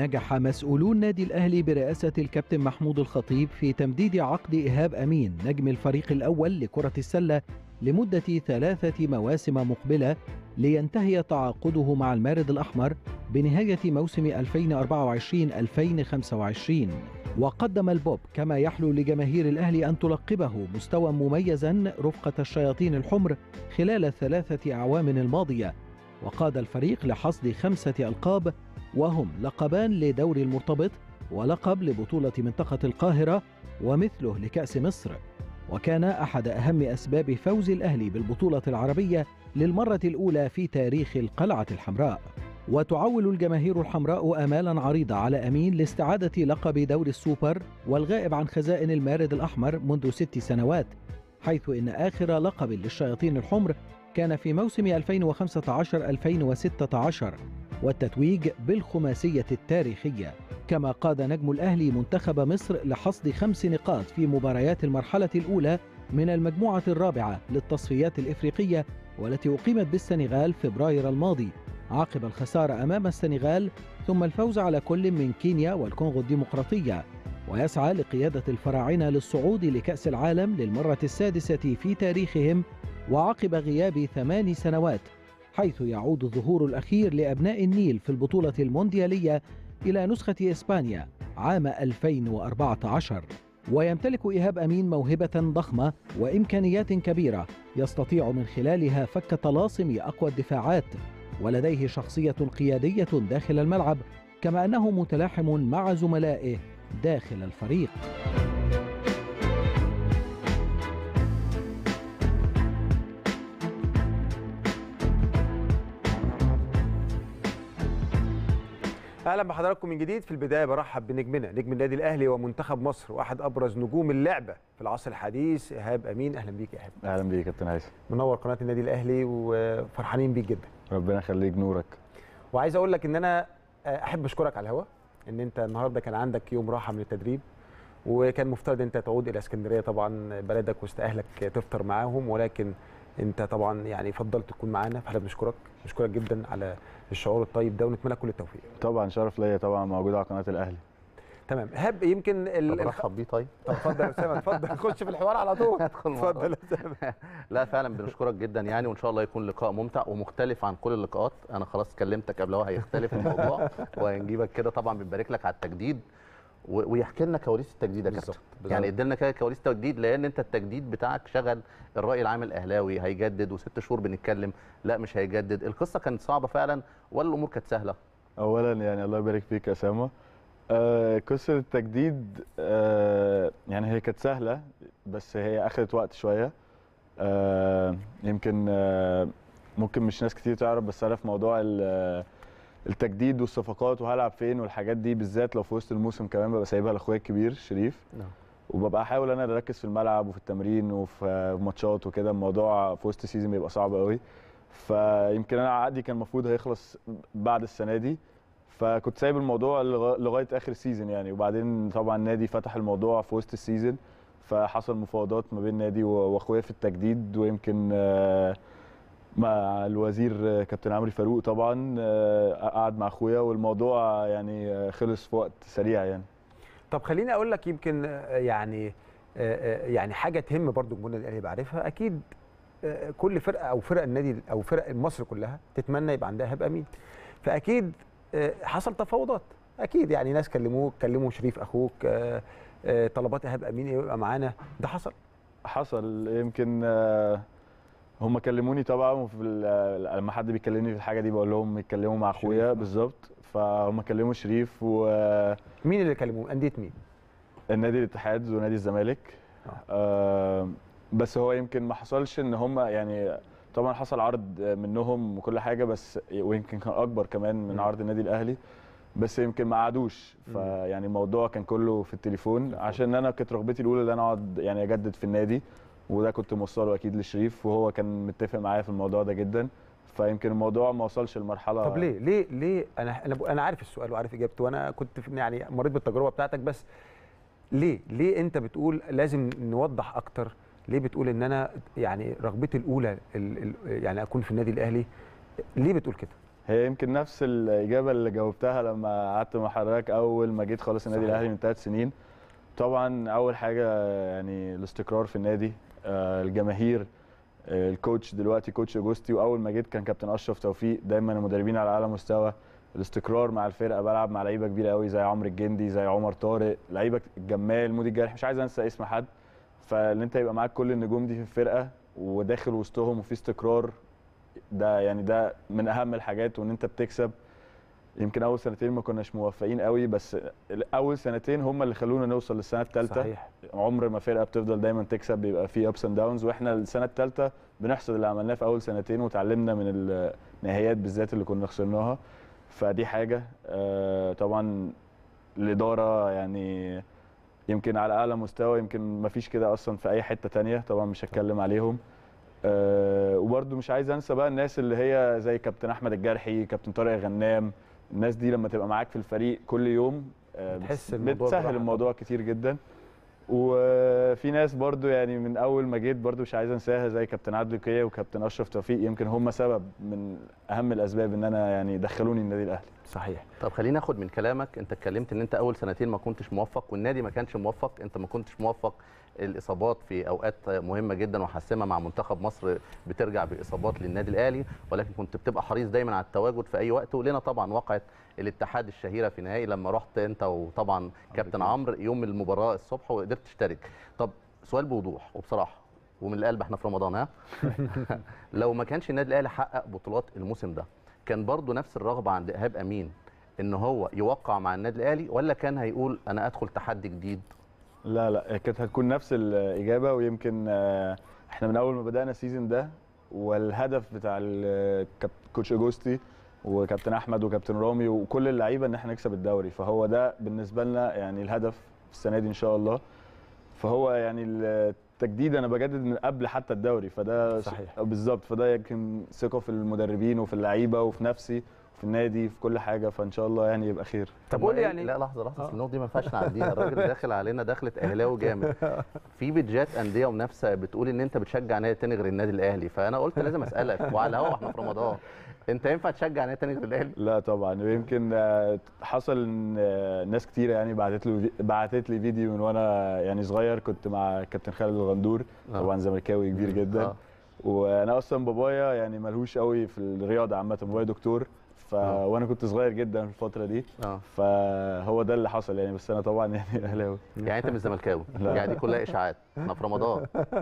نجح مسؤولو النادي الأهلي برئاسة الكابتن محمود الخطيب في تمديد عقد إيهاب أمين نجم الفريق الأول لكرة السلة لمدة ثلاثة مواسم مقبلة لينتهي تعاقده مع المارد الأحمر بنهاية موسم 2024-2025 وقدم البوب كما يحلو لجماهير الأهلي أن تلقبه مستوى مميزا رفقة الشياطين الحمر خلال الثلاثة أعوام الماضية وقاد الفريق لحصد خمسة ألقاب وهم لقبان لدوري المرتبط ولقب لبطولة منطقة القاهرة ومثله لكأس مصر وكان أحد أهم أسباب فوز الأهلي بالبطولة العربية للمرة الأولى في تاريخ القلعة الحمراء وتعول الجماهير الحمراء آمالا عريضة على أمين لاستعادة لقب دوري السوبر والغائب عن خزائن المارد الأحمر منذ ست سنوات حيث إن آخر لقب للشياطين الحمر كان في موسم 2015-2016 والتتويج بالخماسية التاريخية كما قاد نجم الأهلي منتخب مصر لحصد خمس نقاط في مباريات المرحلة الأولى من المجموعة الرابعة للتصفيات الإفريقية والتي أقيمت بالسنغال فبراير الماضي عقب الخسارة أمام السنغال ثم الفوز على كل من كينيا والكونغو الديمقراطية ويسعى لقيادة الفراعنة للصعود لكأس العالم للمرة السادسة في تاريخهم وعقب غياب ثمان سنوات حيث يعود الظهور الأخير لأبناء النيل في البطولة المونديالية إلى نسخة إسبانيا عام 2014 ويمتلك إيهاب أمين موهبة ضخمة وإمكانيات كبيرة يستطيع من خلالها فك طلاسم أقوى الدفاعات ولديه شخصية قيادية داخل الملعب كما أنه متلاحم مع زملائه داخل الفريق اهلا بحضراتكم من جديد في البدايه برحب بنجمنا نجم النادي الاهلي ومنتخب مصر واحد ابرز نجوم اللعبه في العصر الحديث ايهاب امين اهلا بيك يا ايهاب اهلا بيك يا كابتن هيثم منور قناه النادي الاهلي وفرحانين بيك جدا ربنا يخليك نورك وعايز اقول لك ان انا احب اشكرك على الهواء ان انت النهارده كان عندك يوم راحه من التدريب وكان مفترض انت تعود الى اسكندريه طبعا بلدك وسط اهلك تفطر معاهم ولكن انت طبعا يعني فضلت تكون معانا فاحنا بنشكرك بنشكرك جدا على الشعور الطيب ده ونتمنى كل التوفيق طبعا شرف ليا طبعا موجود على قناه الاهلي تمام هاب يمكن ال... ارحب بيه طيب طب اتفضل يا اسامه اتفضل خش في الحوار على طول ادخل اتفضل يا اسامه لا فعلا بنشكرك جدا يعني وان شاء الله يكون لقاء ممتع ومختلف عن كل اللقاءات انا خلاص كلمتك قبل هو هيختلف الموضوع وهنجيبك كده طبعا بنبارك لك على التجديد ويحكي لنا كواليس التجديد يا كابتن يعني ادي لنا كده كواليس التجديد لان انت التجديد بتاعك شغل الراي العام الاهلاوي هيجدد وست شهور بنتكلم لا مش هيجدد القصه كانت صعبه فعلا ولا الامور كانت سهله اولا يعني الله يبارك فيك يا اسامه آه قصه التجديد آه يعني هي كانت سهله بس هي اخذت وقت شويه آه يمكن آه ممكن مش ناس كتير تعرف بس انا في موضوع التجديد والصفقات وهلعب فين والحاجات دي بالذات لو في وسط الموسم كمان ببقى سايبها لاخويا الكبير شريف نعم وببقى احاول انا اركز في الملعب وفي التمرين وفي ماتشات وكده الموضوع في وسط السيزون بيبقى صعب قوي فيمكن انا عقدي كان المفروض هيخلص بعد السنه دي فكنت سايب الموضوع لغايه اخر السيزون يعني وبعدين طبعا النادي فتح الموضوع في وسط السيزون فحصل مفاوضات ما بين النادي واخويا في التجديد ويمكن مع الوزير كابتن عمرو فاروق طبعا قعد مع اخويا والموضوع يعني خلص في وقت سريع يعني طب خليني اقول لك يمكن يعني يعني حاجه تهم برضو جمهور النادي الاهلي بعرفها اكيد كل فرقه او فرق النادي او فرق مصر كلها تتمنى يبقى عندها هبه امين فاكيد حصل تفاوضات اكيد يعني ناس كلموك كلموا شريف اخوك طلبات ايهاب امين يبقى معانا ده حصل حصل يمكن هم كلموني طبعا وفي لما حد بيكلمني في الحاجه دي بقول لهم يتكلموا مع اخويا بالظبط فهم كلموا شريف و مين اللي كلموه انديه مين النادي الاتحاد ونادي الزمالك آه. آه بس هو يمكن ما حصلش ان هم يعني طبعا حصل عرض منهم وكل حاجه بس ويمكن كان اكبر كمان من عرض النادي الاهلي بس يمكن ما قعدوش فيعني الموضوع كان كله في التليفون عشان انا كانت رغبتي الاولى ان انا اقعد يعني اجدد في النادي وده كنت موصله اكيد لشريف وهو كان متفق معايا في الموضوع ده جدا فيمكن الموضوع ما وصلش لمرحله طب ليه ليه ليه انا انا انا عارف السؤال وعارف اجابته وانا كنت يعني مريت بالتجربه بتاعتك بس ليه ليه انت بتقول لازم نوضح اكتر ليه بتقول ان انا يعني رغبتي الاولى ال ال يعني اكون في النادي الاهلي ليه بتقول كده هي يمكن نفس الاجابه اللي جاوبتها لما قعدت مع حضرتك اول ما جيت خالص النادي صحيح. الاهلي من ثلاث سنين طبعا اول حاجه يعني الاستقرار في النادي آه، الجماهير آه، الكوتش دلوقتي كوتش اجوستي واول ما جيت كان كابتن اشرف توفيق دايما المدربين على اعلى مستوى الاستقرار مع الفرقه بلعب مع لعيبه كبيره قوي زي عمرو الجندي زي عمر طارق لعيبه الجمال مودي الجارح مش عايز انسى اسم حد فان انت يبقى معاك كل النجوم دي في الفرقه وداخل وسطهم وفي استقرار ده يعني ده من اهم الحاجات وان انت بتكسب يمكن اول سنتين ما كناش موفقين قوي بس اول سنتين هم اللي خلونا نوصل للسنه الثالثه صحيح عمر ما فرقه بتفضل دايما تكسب بيبقى في ابس اند داونز واحنا السنه الثالثه بنحصد اللي عملناه في اول سنتين وتعلمنا من النهايات بالذات اللي كنا خسرناها فدي حاجه آه، طبعا الاداره يعني يمكن على اعلى مستوى يمكن ما فيش كده اصلا في اي حته تانية طبعا مش هتكلم عليهم آه، وبرده مش عايز انسى بقى الناس اللي هي زي كابتن احمد الجرحي كابتن طارق غنام الناس دي لما تبقى معاك في الفريق كل يوم آه، بتحس الموضوع بتسهل براحة الموضوع كتير جدا وفي ناس برضو يعني من اول ما جيت برضو مش عايز انساها زي كابتن عادل كيه وكابتن اشرف توفيق يمكن هم سبب من اهم الاسباب ان انا يعني دخلوني النادي الاهلي صحيح طب خلينا ناخد من كلامك انت اتكلمت ان انت اول سنتين ما كنتش موفق والنادي ما كانش موفق انت ما كنتش موفق الاصابات في اوقات مهمه جدا وحاسمه مع منتخب مصر بترجع باصابات للنادي الاهلي ولكن كنت بتبقى حريص دايما على التواجد في اي وقت ولنا طبعا وقعت الاتحاد الشهيره في نهائي لما رحت انت وطبعا كابتن عمرو يوم المباراه الصبح وقدرت تشترك طب سؤال بوضوح وبصراحه ومن القلب احنا في رمضان ها لو ما كانش النادي الاهلي حقق بطولات الموسم ده كان برضو نفس الرغبه عند ايهاب امين ان هو يوقع مع النادي الاهلي ولا كان هيقول انا ادخل تحدي جديد لا لا كانت هتكون نفس الاجابه ويمكن آه، احنا من اول ما بدانا السيزون ده والهدف بتاع ال- كاب- كوتش اجوستي وكابتن احمد وكابتن رامي وكل اللعيبه ان احنا نكسب الدوري فهو ده بالنسبه لنا يعني الهدف في السنه دي ان شاء الله فهو يعني التجديد انا بجدد من قبل حتى الدوري فده صحيح. بالظبط فده يمكن ثقه في المدربين وفي اللعيبه وفي نفسي في النادي في كل حاجه فان شاء الله يعني يبقى خير طب قول لي إيه- يعني لا لحظه لحظه آه. النقطه دي ما ينفعش نعديها الراجل داخل علينا دخلة اهلاوي جامد في بيدجات انديه ومنافسه بتقول ان انت بتشجع نادي تاني غير النادي الاهلي فانا قلت لازم اسالك وعلى هوا احنا في رمضان انت ينفع تشجع نادي تاني غير الاهلي لا طبعا ويمكن آه، حصل ان آه، ناس كتيره يعني بعتت له بعتت لي فيديو من وانا يعني صغير كنت مع كابتن خالد الغندور آه. طبعا زملكاوي كبير جدا آه. وانا اصلا بابايا يعني ملهوش قوي في الرياضه عامه بابايا دكتور ف... آه. وانا كنت صغير جدا في الفتره دي اه فهو ده اللي حصل يعني بس انا طبعا يعني اهلاوي يعني انت مش زملكاوي لا. يعني دي كلها اشاعات احنا في رمضان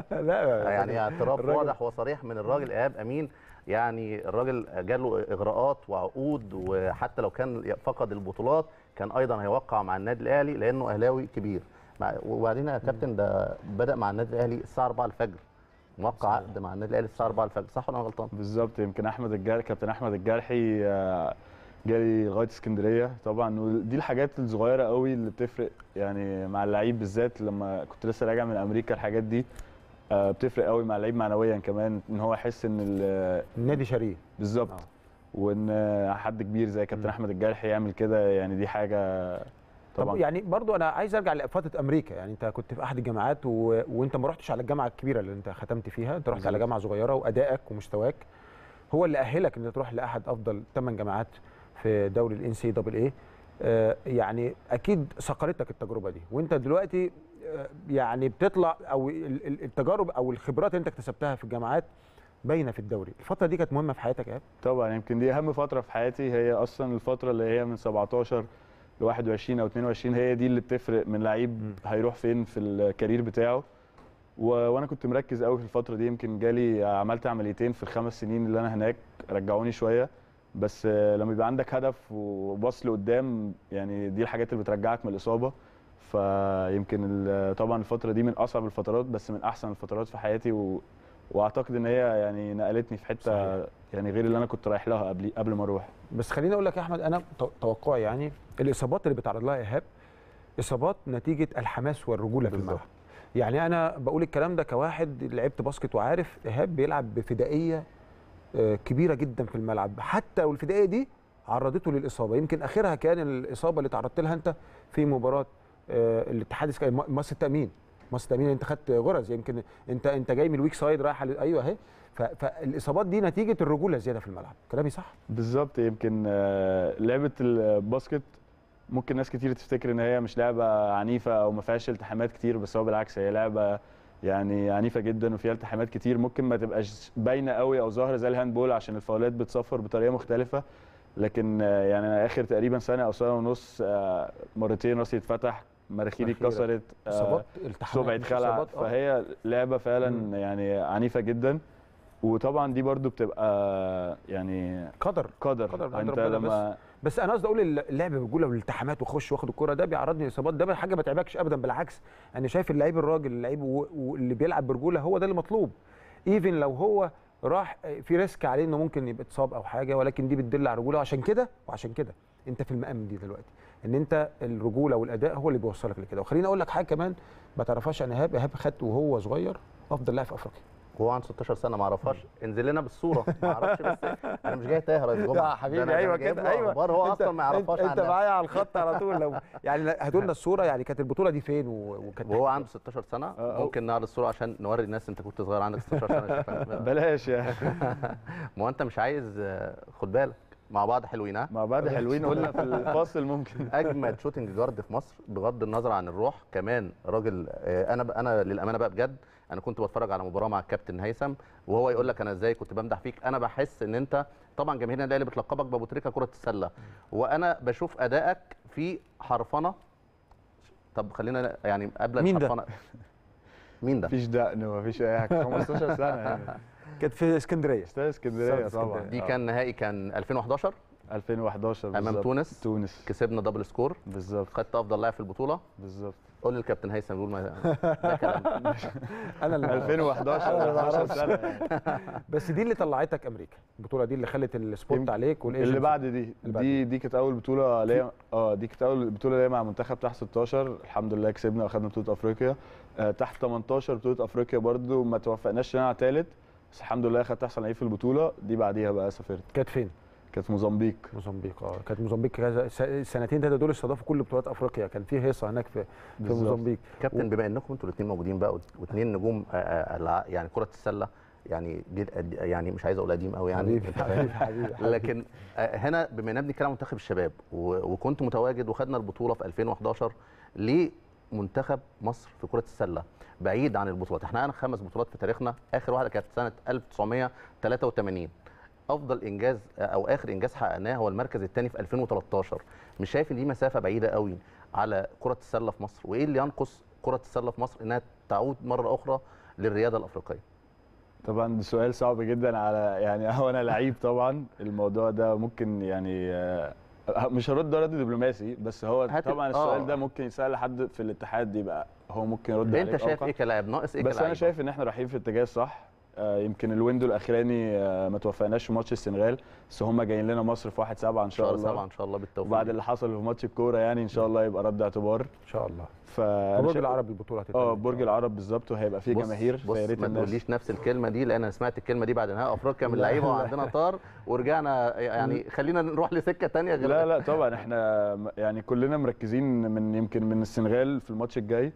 لا يعني اعتراف الراجل- واضح وصريح من الراجل ايهاب امين يعني الراجل جاله اغراءات وعقود وحتى لو كان فقد البطولات كان ايضا هيوقع مع النادي الاهلي لانه اهلاوي كبير مع- وبعدين يا كابتن ده بدا مع النادي الاهلي الساعه 4 الفجر موقع عقد مع النادي الاهلي الساعه 4 الفجر صح ولا انا غلطان؟ بالظبط يمكن احمد الجرحي كابتن احمد الجرحي آه، جالي لغايه اسكندريه طبعا ودي الحاجات الصغيره قوي اللي بتفرق يعني مع اللعيب بالذات لما كنت لسه راجع من امريكا الحاجات دي آه، بتفرق قوي مع اللعيب معنويا كمان ان هو يحس ان ال- النادي شريه بالظبط آه. وان آه، حد كبير زي كابتن مم. احمد الجرحي يعمل كده يعني دي حاجه طب طبعا يعني برضو انا عايز ارجع لفتره امريكا يعني انت كنت في احد الجامعات و... وانت ما رحتش على الجامعه الكبيره اللي انت ختمت فيها انت رحت على بالظبط. جامعه صغيره وادائك ومستواك هو اللي اهلك ان انت تروح لاحد افضل ثمان جامعات في دوري الان سي دبل اي يعني اكيد صقرتك التجربه دي وانت دلوقتي آه، يعني بتطلع او ال- ال- التجارب او الخبرات اللي انت اكتسبتها في الجامعات باينه في الدوري الفتره دي كانت مهمه في حياتك يا إيهاب؟ طبعا يمكن دي اهم فتره في حياتي هي اصلا الفتره اللي هي من 17 ل 21 او 22 هي دي اللي بتفرق من لعيب مم. هيروح فين في الكارير بتاعه و... وانا كنت مركز قوي في الفتره دي يمكن جالي عملت عمليتين في الخمس سنين اللي انا هناك رجعوني شويه بس آه، لما يبقى عندك هدف وباص لقدام يعني دي الحاجات اللي بترجعك من الاصابه فيمكن ال- طبعا الفتره دي من اصعب الفترات بس من احسن الفترات في حياتي و... واعتقد ان هي يعني نقلتني في حته صحيح. يعني غير اللي انا كنت رايح لها قبل قبل ما اروح بس خليني اقول لك يا احمد انا تو- توقعي يعني الاصابات اللي بيتعرض لها ايهاب اصابات نتيجه الحماس والرجوله في بالظبط. الملعب يعني انا بقول الكلام ده كواحد لعبت باسكت وعارف ايهاب بيلعب بفدائيه آه، كبيره جدا في الملعب حتى والفدائيه دي عرضته للاصابه يمكن اخرها كان الاصابه اللي تعرضت لها انت في مباراه آه، الاتحاد السك- م- مصر التامين مصر التامين انت خدت غرز يمكن انت انت جاي من الويك سايد رايح على ايوه اهي ف- فالاصابات دي نتيجه الرجوله الزياده في الملعب كلامي صح بالظبط يمكن آه، لعبه الباسكت ممكن ناس كتير تفتكر ان هي مش لعبه عنيفه او ما فيهاش التحامات كتير بس هو بالعكس هي لعبه يعني عنيفه جدا وفيها التحامات كتير ممكن ما تبقاش باينه قوي او ظاهره زي الهاندبول عشان الفاولات بتصفر بطريقه مختلفه لكن آه، يعني أنا اخر تقريبا سنه او سنه ونص آه، مرتين راسي اتفتح مناخيري مناخيرك. اتكسرت آه، اصابات التحامات صبعي مش اتخلع إصابات، آه. فهي لعبه فعلا مم. يعني عنيفه جدا وطبعا دي برضو بتبقى يعني قدر قدر قدر من عند انت ربنا لما بس انا قصدي اقول اللعب بالرجوله والالتحامات واخش واخد الكره ده بيعرضني لاصابات ده حاجه ما تعبكش ابدا بالعكس انا شايف اللعيب الراجل اللعيب و- واللي بيلعب برجوله هو ده اللي مطلوب ايفن لو هو راح في ريسك عليه انه ممكن يبقى اتصاب او حاجه ولكن دي بتدل على الرجوله وعشان كده وعشان كده انت في المقام دي دلوقتي ان انت الرجوله والاداء هو اللي بيوصلك لكده وخليني اقول لك حاجه كمان ما تعرفهاش عن ايهاب ايهاب خد وهو صغير افضل لاعب في افريقيا وهو عنده 16 سنه ما اعرفهاش انزل لنا بالصوره ما اعرفش بس انا مش جاي تايه يا ريس جمعه ده أنا جايب له أخبار هو اصلا ما يعرفهاش انت, انت عنها. معايا على الخط على طول لو يعني هاتوا لنا الصوره يعني كانت البطوله دي فين و- وكانت وهو عنده 16 سنه آه، ممكن نعرض الصوره عشان نوري الناس انت كنت صغير عندك 16 سنه شايفها. بلاش يعني ما هو انت مش عايز آه، خد بالك مع بعض حلوين ها مع بعض حلوين قلنا في الفاصل ممكن اجمد شوتنج جارد في مصر بغض النظر عن الروح كمان راجل آه، انا انا للامانه بقى بجد انا كنت بتفرج على مباراه مع الكابتن هيثم وهو يقول لك انا ازاي كنت بمدح فيك انا بحس ان انت طبعا جماهيرنا الاهلي بتلقبك بابو تريكه كره السله وانا بشوف ادائك في حرفنه طب خلينا يعني قبل مين ده؟ الحرفنه مين ده؟ مفيش دقن ومفيش اي حاجه 15 سنه يعني كانت في اسكندريه استاد اسكندريه استاد طبعا دي آه. كان نهائي كان 2011 2011 امام بالظبط. تونس تونس كسبنا دبل سكور بالظبط خدت افضل لاعب في البطوله بالظبط قول للكابتن هيثم يقول ما ده كلام انا اللي 2011 أنا ما 11 أعرفش. سنه يعني. بس دي اللي طلعتك امريكا البطوله دي اللي خلت السبوت يمكن عليك والايجنسي اللي بعد دي اللي بعد دي دي كانت اول بطوله ليا اه دي كانت اول بطوله ليا مع منتخب تحت 16 الحمد لله كسبنا واخدنا بطوله افريقيا آه تحت 18 بطوله افريقيا برضو ما توفقناش نلعب ثالث بس الحمد لله خدت احسن لعيب في البطوله دي بعديها بقى سافرت كانت فين؟ كانت موزمبيق موزمبيق اه كانت موزمبيق كذا س- السنتين ثلاثه دول استضافوا كل بطولات افريقيا كان في هيصه هناك في في بالظبط. موزمبيق كابتن بما انكم انتوا الاثنين موجودين بقى واثنين نجوم آه، آه، الع- يعني كره السله يعني جيل قد- يعني مش عايز اقول قديم قوي يعني حبيبي أنت فاهم؟ حبيبي حبيبي حبيبي. لكن آه، هنا بما اننا بنتكلم عن منتخب الشباب و- وكنت متواجد وخدنا البطوله في 2011 ليه منتخب مصر في كره السله بعيد عن البطولات احنا عندنا خمس بطولات في تاريخنا اخر واحده كانت سنه 1983 افضل انجاز او اخر انجاز حققناه هو المركز الثاني في 2013 مش شايف ان دي مسافه بعيده قوي على كره السله في مصر وايه اللي ينقص كره السله في مصر انها تعود مره اخرى للرياده الافريقيه طبعا ده سؤال صعب جدا على يعني هو انا لعيب طبعا الموضوع ده ممكن يعني آه، مش هرد رد دبلوماسي بس هو هات- طبعا آه. السؤال ده ممكن يسال لحد في الاتحاد يبقى هو ممكن يرد انت عليك شايف أوقع. ايه كلاعب ناقص ايه بس كلاعب انا شايف ان احنا رايحين في اتجاه صح آه، يمكن الويندو الاخراني آه، ما توفقناش في ماتش السنغال بس هم جايين لنا مصر في 1 7 ان شاء شهر الله سبعة ان شاء الله بالتوفيق وبعد اللي حصل في ماتش الكوره يعني ان شاء الله يبقى رد اعتبار ان شاء الله ف برج العرب البطوله هتتعمل اه إن برج شاء الله. العرب بالظبط وهيبقى فيه بص- جماهير بص فيا ريت ما الناس تقوليش نفس الكلمه دي لان انا سمعت الكلمه دي بعد نهائي افريقيا من لا، لعيبه لا. وعندنا طار ورجعنا يعني خلينا نروح لسكه تانية غير لا لا طبعا احنا م- يعني كلنا مركزين من يمكن من السنغال في الماتش الجاي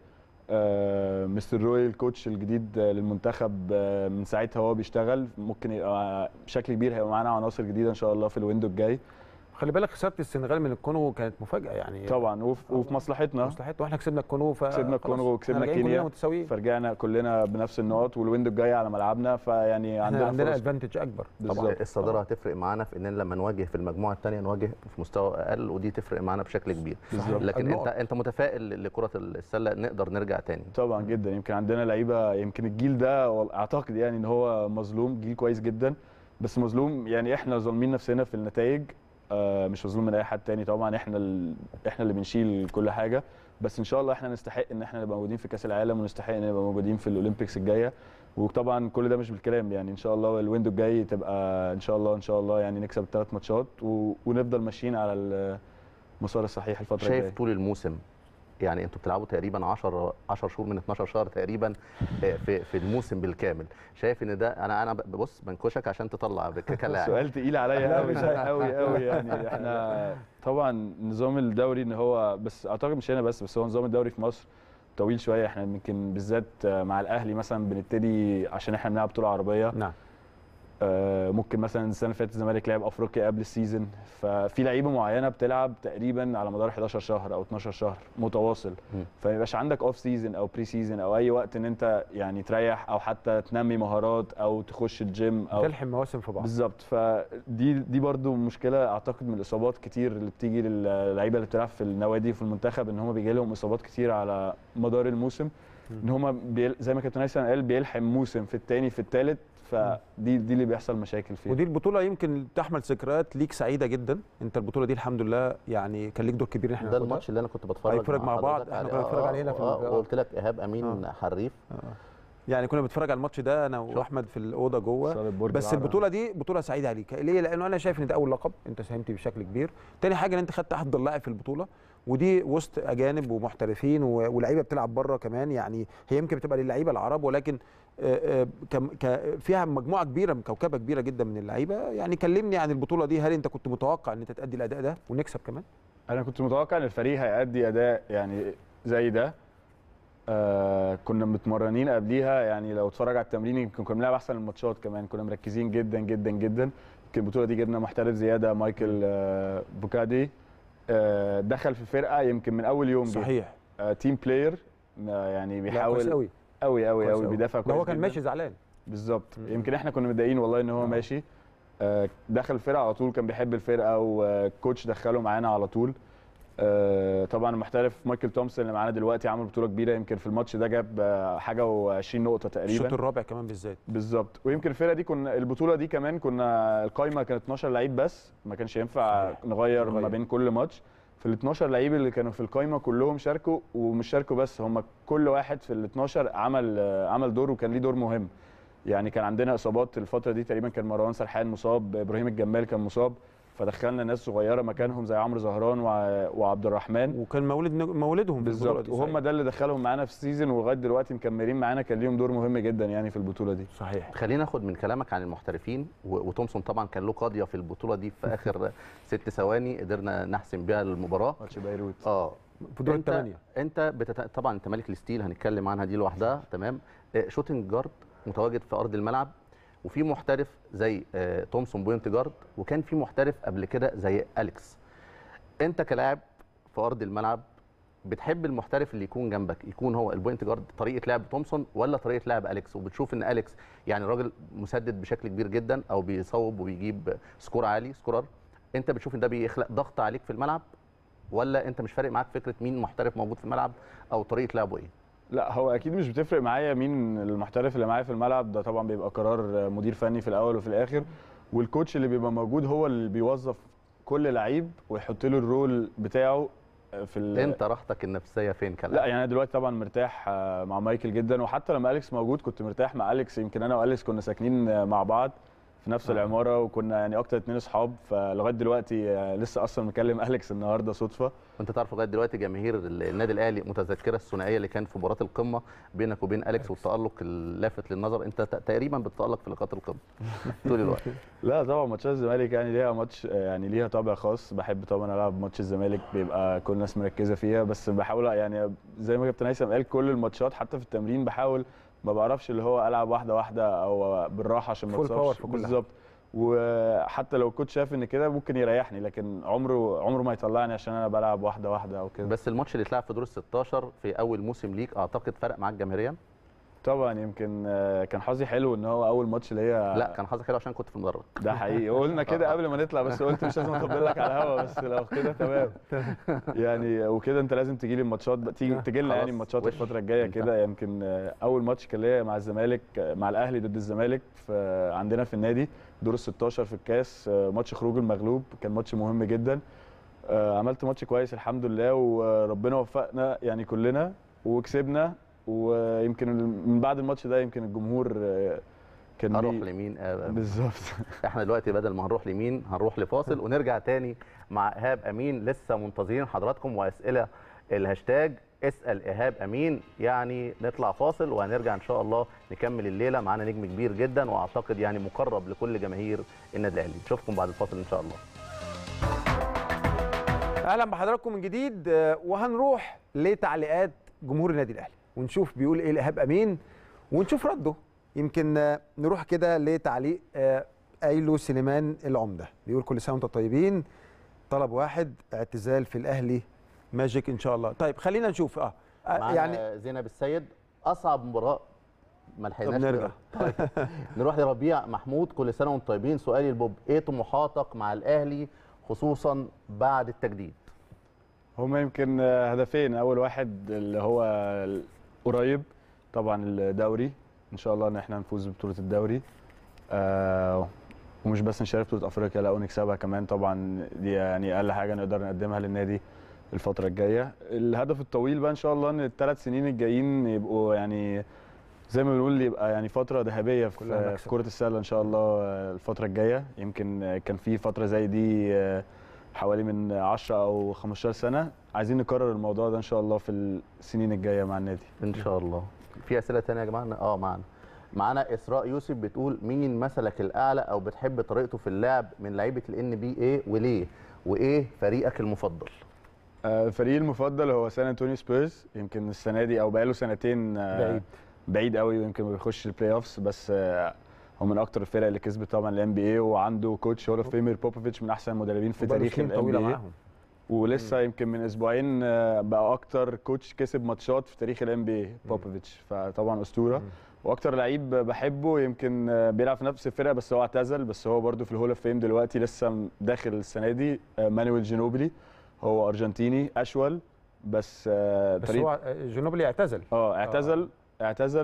آه مستر روي الكوتش الجديد آه، للمنتخب آه من ساعتها هو بيشتغل ممكن يبقى بشكل كبير هيبقى معانا عناصر جديده ان شاء الله في الويندو الجاي خلي بالك خساره السنغال من الكونغو كانت مفاجاه يعني طبعا وفي, وفي مصلحتنا مصلحتنا واحنا كسبنا الكونغو ف كسبنا خلاص، الكونغو وكسبنا إحنا راجعين كينيا. كلنا متساويين فرجعنا كلنا بنفس النقاط والويندو الجاي على ملعبنا فيعني احنا عندنا, عندنا فرص ادفانتج اكبر طبعا بالظبط. الصداره هتفرق معانا في اننا لما نواجه في المجموعه الثانيه نواجه في مستوى اقل ودي تفرق معانا بشكل كبير بالظبط. لكن النقط. انت انت متفائل لكره السله نقدر نرجع تاني طبعا جدا يمكن عندنا لعيبه يمكن الجيل ده وال- اعتقد يعني ان هو مظلوم جيل كويس جدا بس مظلوم يعني احنا ظالمين نفسنا في النتائج آه مش مظلوم من اي حد تاني طبعا احنا ال... احنا اللي بنشيل كل حاجه بس ان شاء الله احنا نستحق ان احنا نبقى موجودين في كاس العالم ونستحق ان نبقى موجودين في الاولمبيكس الجايه وطبعا كل ده مش بالكلام يعني ان شاء الله الويندو الجاي تبقى ان شاء الله ان شاء الله يعني نكسب الثلاث ماتشات و... ونفضل ماشيين على المسار الصحيح الفتره شايف الجايه طول الموسم يعني انتوا بتلعبوا تقريبا 10 10 شهور من 12 شهر تقريبا آه، في في الموسم بالكامل شايف ان ده انا انا ببص بنكشك عشان تطلع بك- كلاعب سؤال تقيل عليا لا، قوي مش قوي قوي يعني احنا طبعا نظام الدوري ان هو بس اعتقد مش هنا بس بس هو نظام الدوري في مصر طويل شويه احنا يمكن بالذات آه، مع الاهلي مثلا بنبتدي عشان احنا بنلعب بطوله عربيه نعم آه، ممكن مثلا السنه اللي فاتت الزمالك لعب افريقيا قبل السيزون ففي لعيبه معينه بتلعب تقريبا على مدار 11 شهر او 12 شهر متواصل مم. فما يبقاش عندك اوف سيزون او بري سيزون او اي وقت ان انت يعني تريح او حتى تنمي مهارات او تخش الجيم او تلحم مواسم في بعض بالظبط فدي دي برضو مشكله اعتقد من الاصابات كتير اللي بتيجي للعيبه اللي بتلعب في النوادي وفي المنتخب ان هم بيجي لهم اصابات كتير على مدار الموسم ان هم بيل... زي ما كابتن هيثم قال بيلحم موسم في الثاني في الثالث فدي دي اللي بيحصل مشاكل فيها ودي البطوله يمكن تحمل ذكريات ليك سعيده جدا انت البطوله دي الحمد لله يعني كان ليك دور كبير ان احنا ده ناخدها. الماتش اللي انا كنت بتفرج هيتفرج مع بعض، حضرتك احنا عليه. كنا بنتفرج آه، عليه هنا في آه، المنطقة. وقلت لك ايهاب امين حريف يعني كنا بنتفرج على الماتش ده انا واحمد في الاوضه جوه صالة برج بس العرب. البطوله دي بطوله سعيده عليك ليه لانه انا شايف ان ده اول لقب انت ساهمت بشكل كبير تاني حاجه ان انت خدت افضل لاعب في البطوله ودي وسط اجانب ومحترفين و- ولاعيبه بتلعب بره كمان يعني هي يمكن بتبقى للعيبه العرب ولكن آه، آه، كم- ك- فيها مجموعه كبيره كوكبه كبيره جدا من اللعيبه يعني كلمني عن البطوله دي هل انت كنت متوقع ان انت تادي الاداء ده ونكسب كمان انا كنت متوقع ان الفريق هيأدي اداء يعني زي ده آه كنا متمرنين قبليها يعني لو اتفرج على التمرين يمكن كنا بنلعب احسن الماتشات كمان كنا مركزين جدا جدا جدا يمكن البطوله دي جبنا محترف زياده مايكل آه بوكادي آه دخل في الفرقه يمكن من اول يوم جه. صحيح آه تيم بلاير يعني لا كويس بيحاول قوي قوي قوي كويس قوي أوي. بيدافع ده كويس هو كان جداً. ماشي زعلان بالظبط مم. يمكن احنا كنا متضايقين والله ان هو آه. ماشي آه، دخل الفرقه على طول كان بيحب الفرقه والكوتش دخله معانا على طول آه، طبعا المحترف مايكل تومسون اللي معانا دلوقتي عمل بطوله كبيره يمكن في الماتش ده جاب آه، حاجه و20 نقطه الشوط تقريبا الرابع كمان بالذات بالظبط ويمكن الفرقه دي كنا البطوله دي كمان كنا القايمه كانت 12 لعيب بس ما كانش ينفع صحيح. نغير نغير. ما بين كل ماتش في ال 12 لعيب اللي كانوا في القايمه كلهم شاركوا ومش شاركوا بس هم كل واحد في ال 12 عمل آه، عمل دور وكان ليه دور مهم يعني كان عندنا اصابات الفتره دي تقريبا كان مروان سرحان مصاب ابراهيم الجمال كان مصاب فدخلنا ناس صغيره مكانهم زي عمرو زهران وع- وعبد الرحمن وكان مولد مولدهم في البطولة بالظبط دي، وهم صحيح. ده اللي دخلهم معانا في السيزون ولغايه دلوقتي مكملين معانا كان ليهم دور مهم جدا يعني في البطوله دي صحيح خلينا ناخد من كلامك عن المحترفين و- وتومسون طبعا كان له قضيه في البطوله دي في اخر ست ثواني قدرنا نحسم بيها المباراه ماتش بيروت اه في دور انت الثمانيه انت بتت... طبعا انت ملك الستيل هنتكلم عنها دي لوحدها تمام آه، شوتنج جارد متواجد في ارض الملعب وفي محترف زي آه، تومسون بوينت جارد وكان في محترف قبل كده زي اليكس انت كلاعب في ارض الملعب بتحب المحترف اللي يكون جنبك يكون هو البوينت جارد طريقه لعب تومسون ولا طريقه لعب اليكس وبتشوف ان اليكس يعني راجل مسدد بشكل كبير جدا او بيصوب وبيجيب سكور عالي سكورر انت بتشوف ان ده بيخلق ضغط عليك في الملعب ولا انت مش فارق معاك فكره مين محترف موجود في الملعب او طريقه لعبه ايه لا هو اكيد مش بتفرق معايا مين المحترف اللي معايا في الملعب ده طبعا بيبقى قرار مدير فني في الاول وفي الاخر والكوتش اللي بيبقى موجود هو اللي بيوظف كل لعيب ويحط له الرول بتاعه في ال... انت راحتك النفسيه فين كلاعب لا يعني انا دلوقتي طبعا مرتاح آه، مع مايكل جدا وحتى لما اليكس موجود كنت مرتاح مع اليكس يمكن انا واليكس كنا ساكنين آه، مع بعض في نفس آه. العماره وكنا يعني اكتر اتنين اصحاب فلغايه دلوقتي آه، لسه اصلا مكلم اليكس النهارده صدفه وانت تعرف لغايه دلوقتي جماهير النادي الاهلي متذكره الثنائيه اللي كان في مباراه القمه بينك وبين اليكس والتالق اللافت للنظر انت ت- تقريبا بتتالق في لقاءات القمه طول الوقت لا طبعا ماتشات الزمالك يعني ليها ماتش يعني ليها طابع خاص بحب طبعا العب ماتش الزمالك بيبقى كل الناس مركزه فيها بس بحاول يعني زي ما كابتن هيثم قال كل الماتشات حتى في التمرين بحاول ما بعرفش اللي هو العب واحده واحده او بالراحه عشان ما Full power اتصابش في كل حاجة. بالظبط وحتى لو الكوتش شاف ان كده ممكن يريحني لكن عمره عمره ما يطلعني عشان انا بلعب واحده واحده او كده بس الماتش اللي اتلعب في دور ال 16 في اول موسم ليك اعتقد فرق معاك جماهيريا طبعا يمكن آه، كان حظي حلو ان هو اول ماتش ليا لا كان حظك حلو عشان كنت في المدرج ده حقيقي قلنا كده قبل ما نطلع بس قلت مش لازم اطبل لك على الهوا بس لو كده تمام يعني وكده انت لازم تيجي لي الماتشات بقى- تيجي تجي لنا خلاص، يعني الماتشات وش. الفتره الجايه انت. كده يمكن آه، اول ماتش كان ليا مع الزمالك آه، مع الاهلي ضد الزمالك في عندنا في النادي دور ال 16 في الكاس آه، ماتش خروج المغلوب كان ماتش مهم جدا آه، عملت ماتش كويس الحمد لله وربنا وفقنا يعني كلنا وكسبنا ويمكن من بعد الماتش ده يمكن الجمهور آه، كان هروح ليه- لمين آه، بالظبط احنا دلوقتي بدل ما هنروح لمين هنروح لفاصل ونرجع تاني مع ايهاب امين لسه منتظرين حضراتكم واسئله الهاشتاج اسال ايهاب امين يعني نطلع فاصل وهنرجع ان شاء الله نكمل الليله معانا نجم كبير جدا واعتقد يعني مقرب لكل جماهير النادي الاهلي نشوفكم بعد الفاصل ان شاء الله اهلا بحضراتكم من جديد آه، وهنروح لتعليقات جمهور النادي الاهلي ونشوف بيقول ايه الايهاب امين ونشوف رده يمكن آه، نروح كده لتعليق آه، ايلو سليمان العمده بيقول كل سنه وانتم طيبين طلب واحد اعتزال في الاهلي ماجيك ان شاء الله طيب خلينا نشوف اه آه، معانا يعني زينب السيد اصعب مباراه ما لحقناش نرجع. طيب. نروح لربيع محمود كل سنه وانتم طيبين سؤالي لبوب ايه طموحاتك مع الاهلي خصوصا بعد التجديد هما يمكن آه، هدفين اول واحد اللي هو قريب طبعا الدوري ان شاء الله ان احنا نفوز ببطوله الدوري آه ومش بس نشارك في بطوله افريقيا لا ونكسبها كمان طبعا دي يعني اقل حاجه نقدر نقدمها للنادي الفتره الجايه الهدف الطويل بقى ان شاء الله ان الثلاث سنين الجايين يبقوا يعني زي ما بنقول يبقى يعني فتره ذهبيه كلها في, مكسب. في كره السله ان شاء الله آه، الفتره الجايه يمكن آه، كان في فتره زي دي آه، حوالي من 10 او 15 سنه عايزين نكرر الموضوع ده ان شاء الله في السنين الجايه مع النادي ان شاء الله في اسئله تانية يا جماعه اه معانا معانا اسراء يوسف بتقول مين مثلك الاعلى او بتحب طريقته في اللعب من لعيبه الان بي اي وليه وايه فريقك المفضل آه، فريقي المفضل هو سان انطونيو سبيرز يمكن السنه دي او بقاله سنتين آه، بعيد بعيد قوي ويمكن ما بيخش البلاي اوفس بس آه، هو من اكتر الفرق اللي كسبت طبعا الام بي اي وعنده كوتش هول اوف فيمر بوبوفيتش من احسن المدربين في وبقاله تاريخ سنين الام طويله بي اي معاهم ولسه يمكن من اسبوعين آه، بقى اكتر كوتش كسب ماتشات في تاريخ الام بي اي بوبوفيتش فطبعا اسطوره مم. واكتر لعيب بحبه يمكن آه، بيلعب في نفس الفرقه بس هو اعتزل بس هو برده في الهول اوف فيم دلوقتي لسه داخل السنه دي آه، مانويل جينوبلي هو ارجنتيني اشول بس آه، بس طريقة- هو جنوبلي اعتزل اه اعتزل اعتزل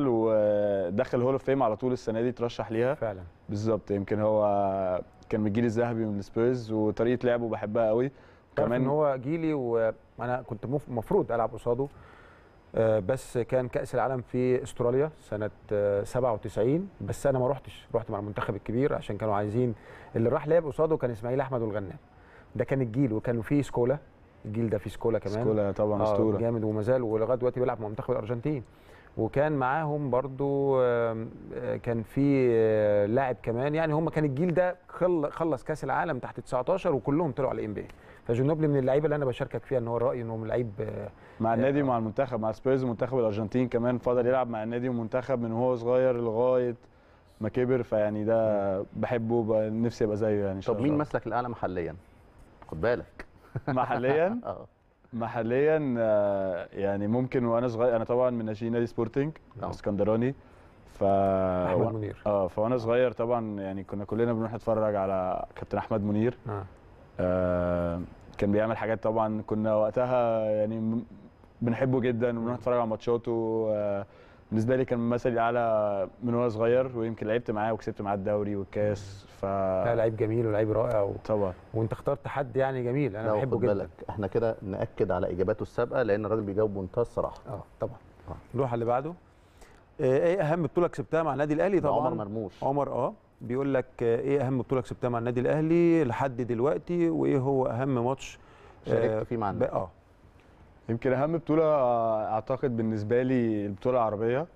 ودخل هول اوف فيم على طول السنه دي ترشح ليها فعلا بالظبط يمكن هو كان من الجيل الذهبي من السبيرز وطريقه لعبه بحبها قوي كمان ان كمان هو جيلي وانا كنت المفروض العب قصاده آه، بس كان كاس العالم في استراليا سنه آه، 97 بس انا ما رحتش رحت مع المنتخب الكبير عشان كانوا عايزين اللي راح لعب قصاده كان اسماعيل احمد والغنام ده كان الجيل وكانوا فيه سكولا الجيل ده فيه سكولا كمان سكولا طبعا آه، اسطوره جامد وما زال ولغايه دلوقتي بيلعب مع منتخب الارجنتين وكان معاهم برضو آم، آه، كان في آه، لاعب كمان يعني هم كان الجيل ده خل- خلص كاس العالم تحت 19 وكلهم طلعوا على الام بي فجنوبلي من اللعيبه اللي انا بشاركك فيها ان هو رايي انه من لعيب آه، مع النادي آه. ومع المنتخب مع سبيرز ومنتخب الارجنتين كمان فضل يلعب مع النادي والمنتخب من وهو صغير لغايه ما كبر فيعني ده بحبه ب- نفسي ابقى زيه يعني ان شاء طب الله مين مثلك الاعلى محليا خد بالك محليا اه محليا آه، يعني ممكن وانا صغير انا طبعا من ناشئين نادي سبورتنج آه. اسكندراني ف احمد منير اه فوانا صغير طبعا يعني كنا كلنا بنروح نتفرج على كابتن احمد منير آه. آه كان بيعمل حاجات طبعا كنا وقتها يعني م- بنحبه جدا وبنروح نتفرج على ماتشاته آه بالنسبه لي كان مثلي الاعلى من وانا صغير ويمكن لعبت معاه وكسبت معاه الدوري والكاس ف لا لعيب جميل ولعيب رائع و... طبعا وانت اخترت حد يعني جميل انا لا، بحبه خد جدا بالك احنا كده ناكد على اجاباته السابقه لان الراجل بيجاوب بمنتهى الصراحه اه طبعا آه. نروح على اللي بعده آه، ايه اهم بطوله كسبتها مع النادي الاهلي ده طبعا عمر مرموش عمر اه بيقول لك آه، ايه اهم بطوله كسبتها مع النادي الاهلي لحد دلوقتي وايه هو اهم ماتش آه، شاركت فيه مع ب- النادي اه يمكن اهم بطوله آه، اعتقد بالنسبه لي البطوله العربيه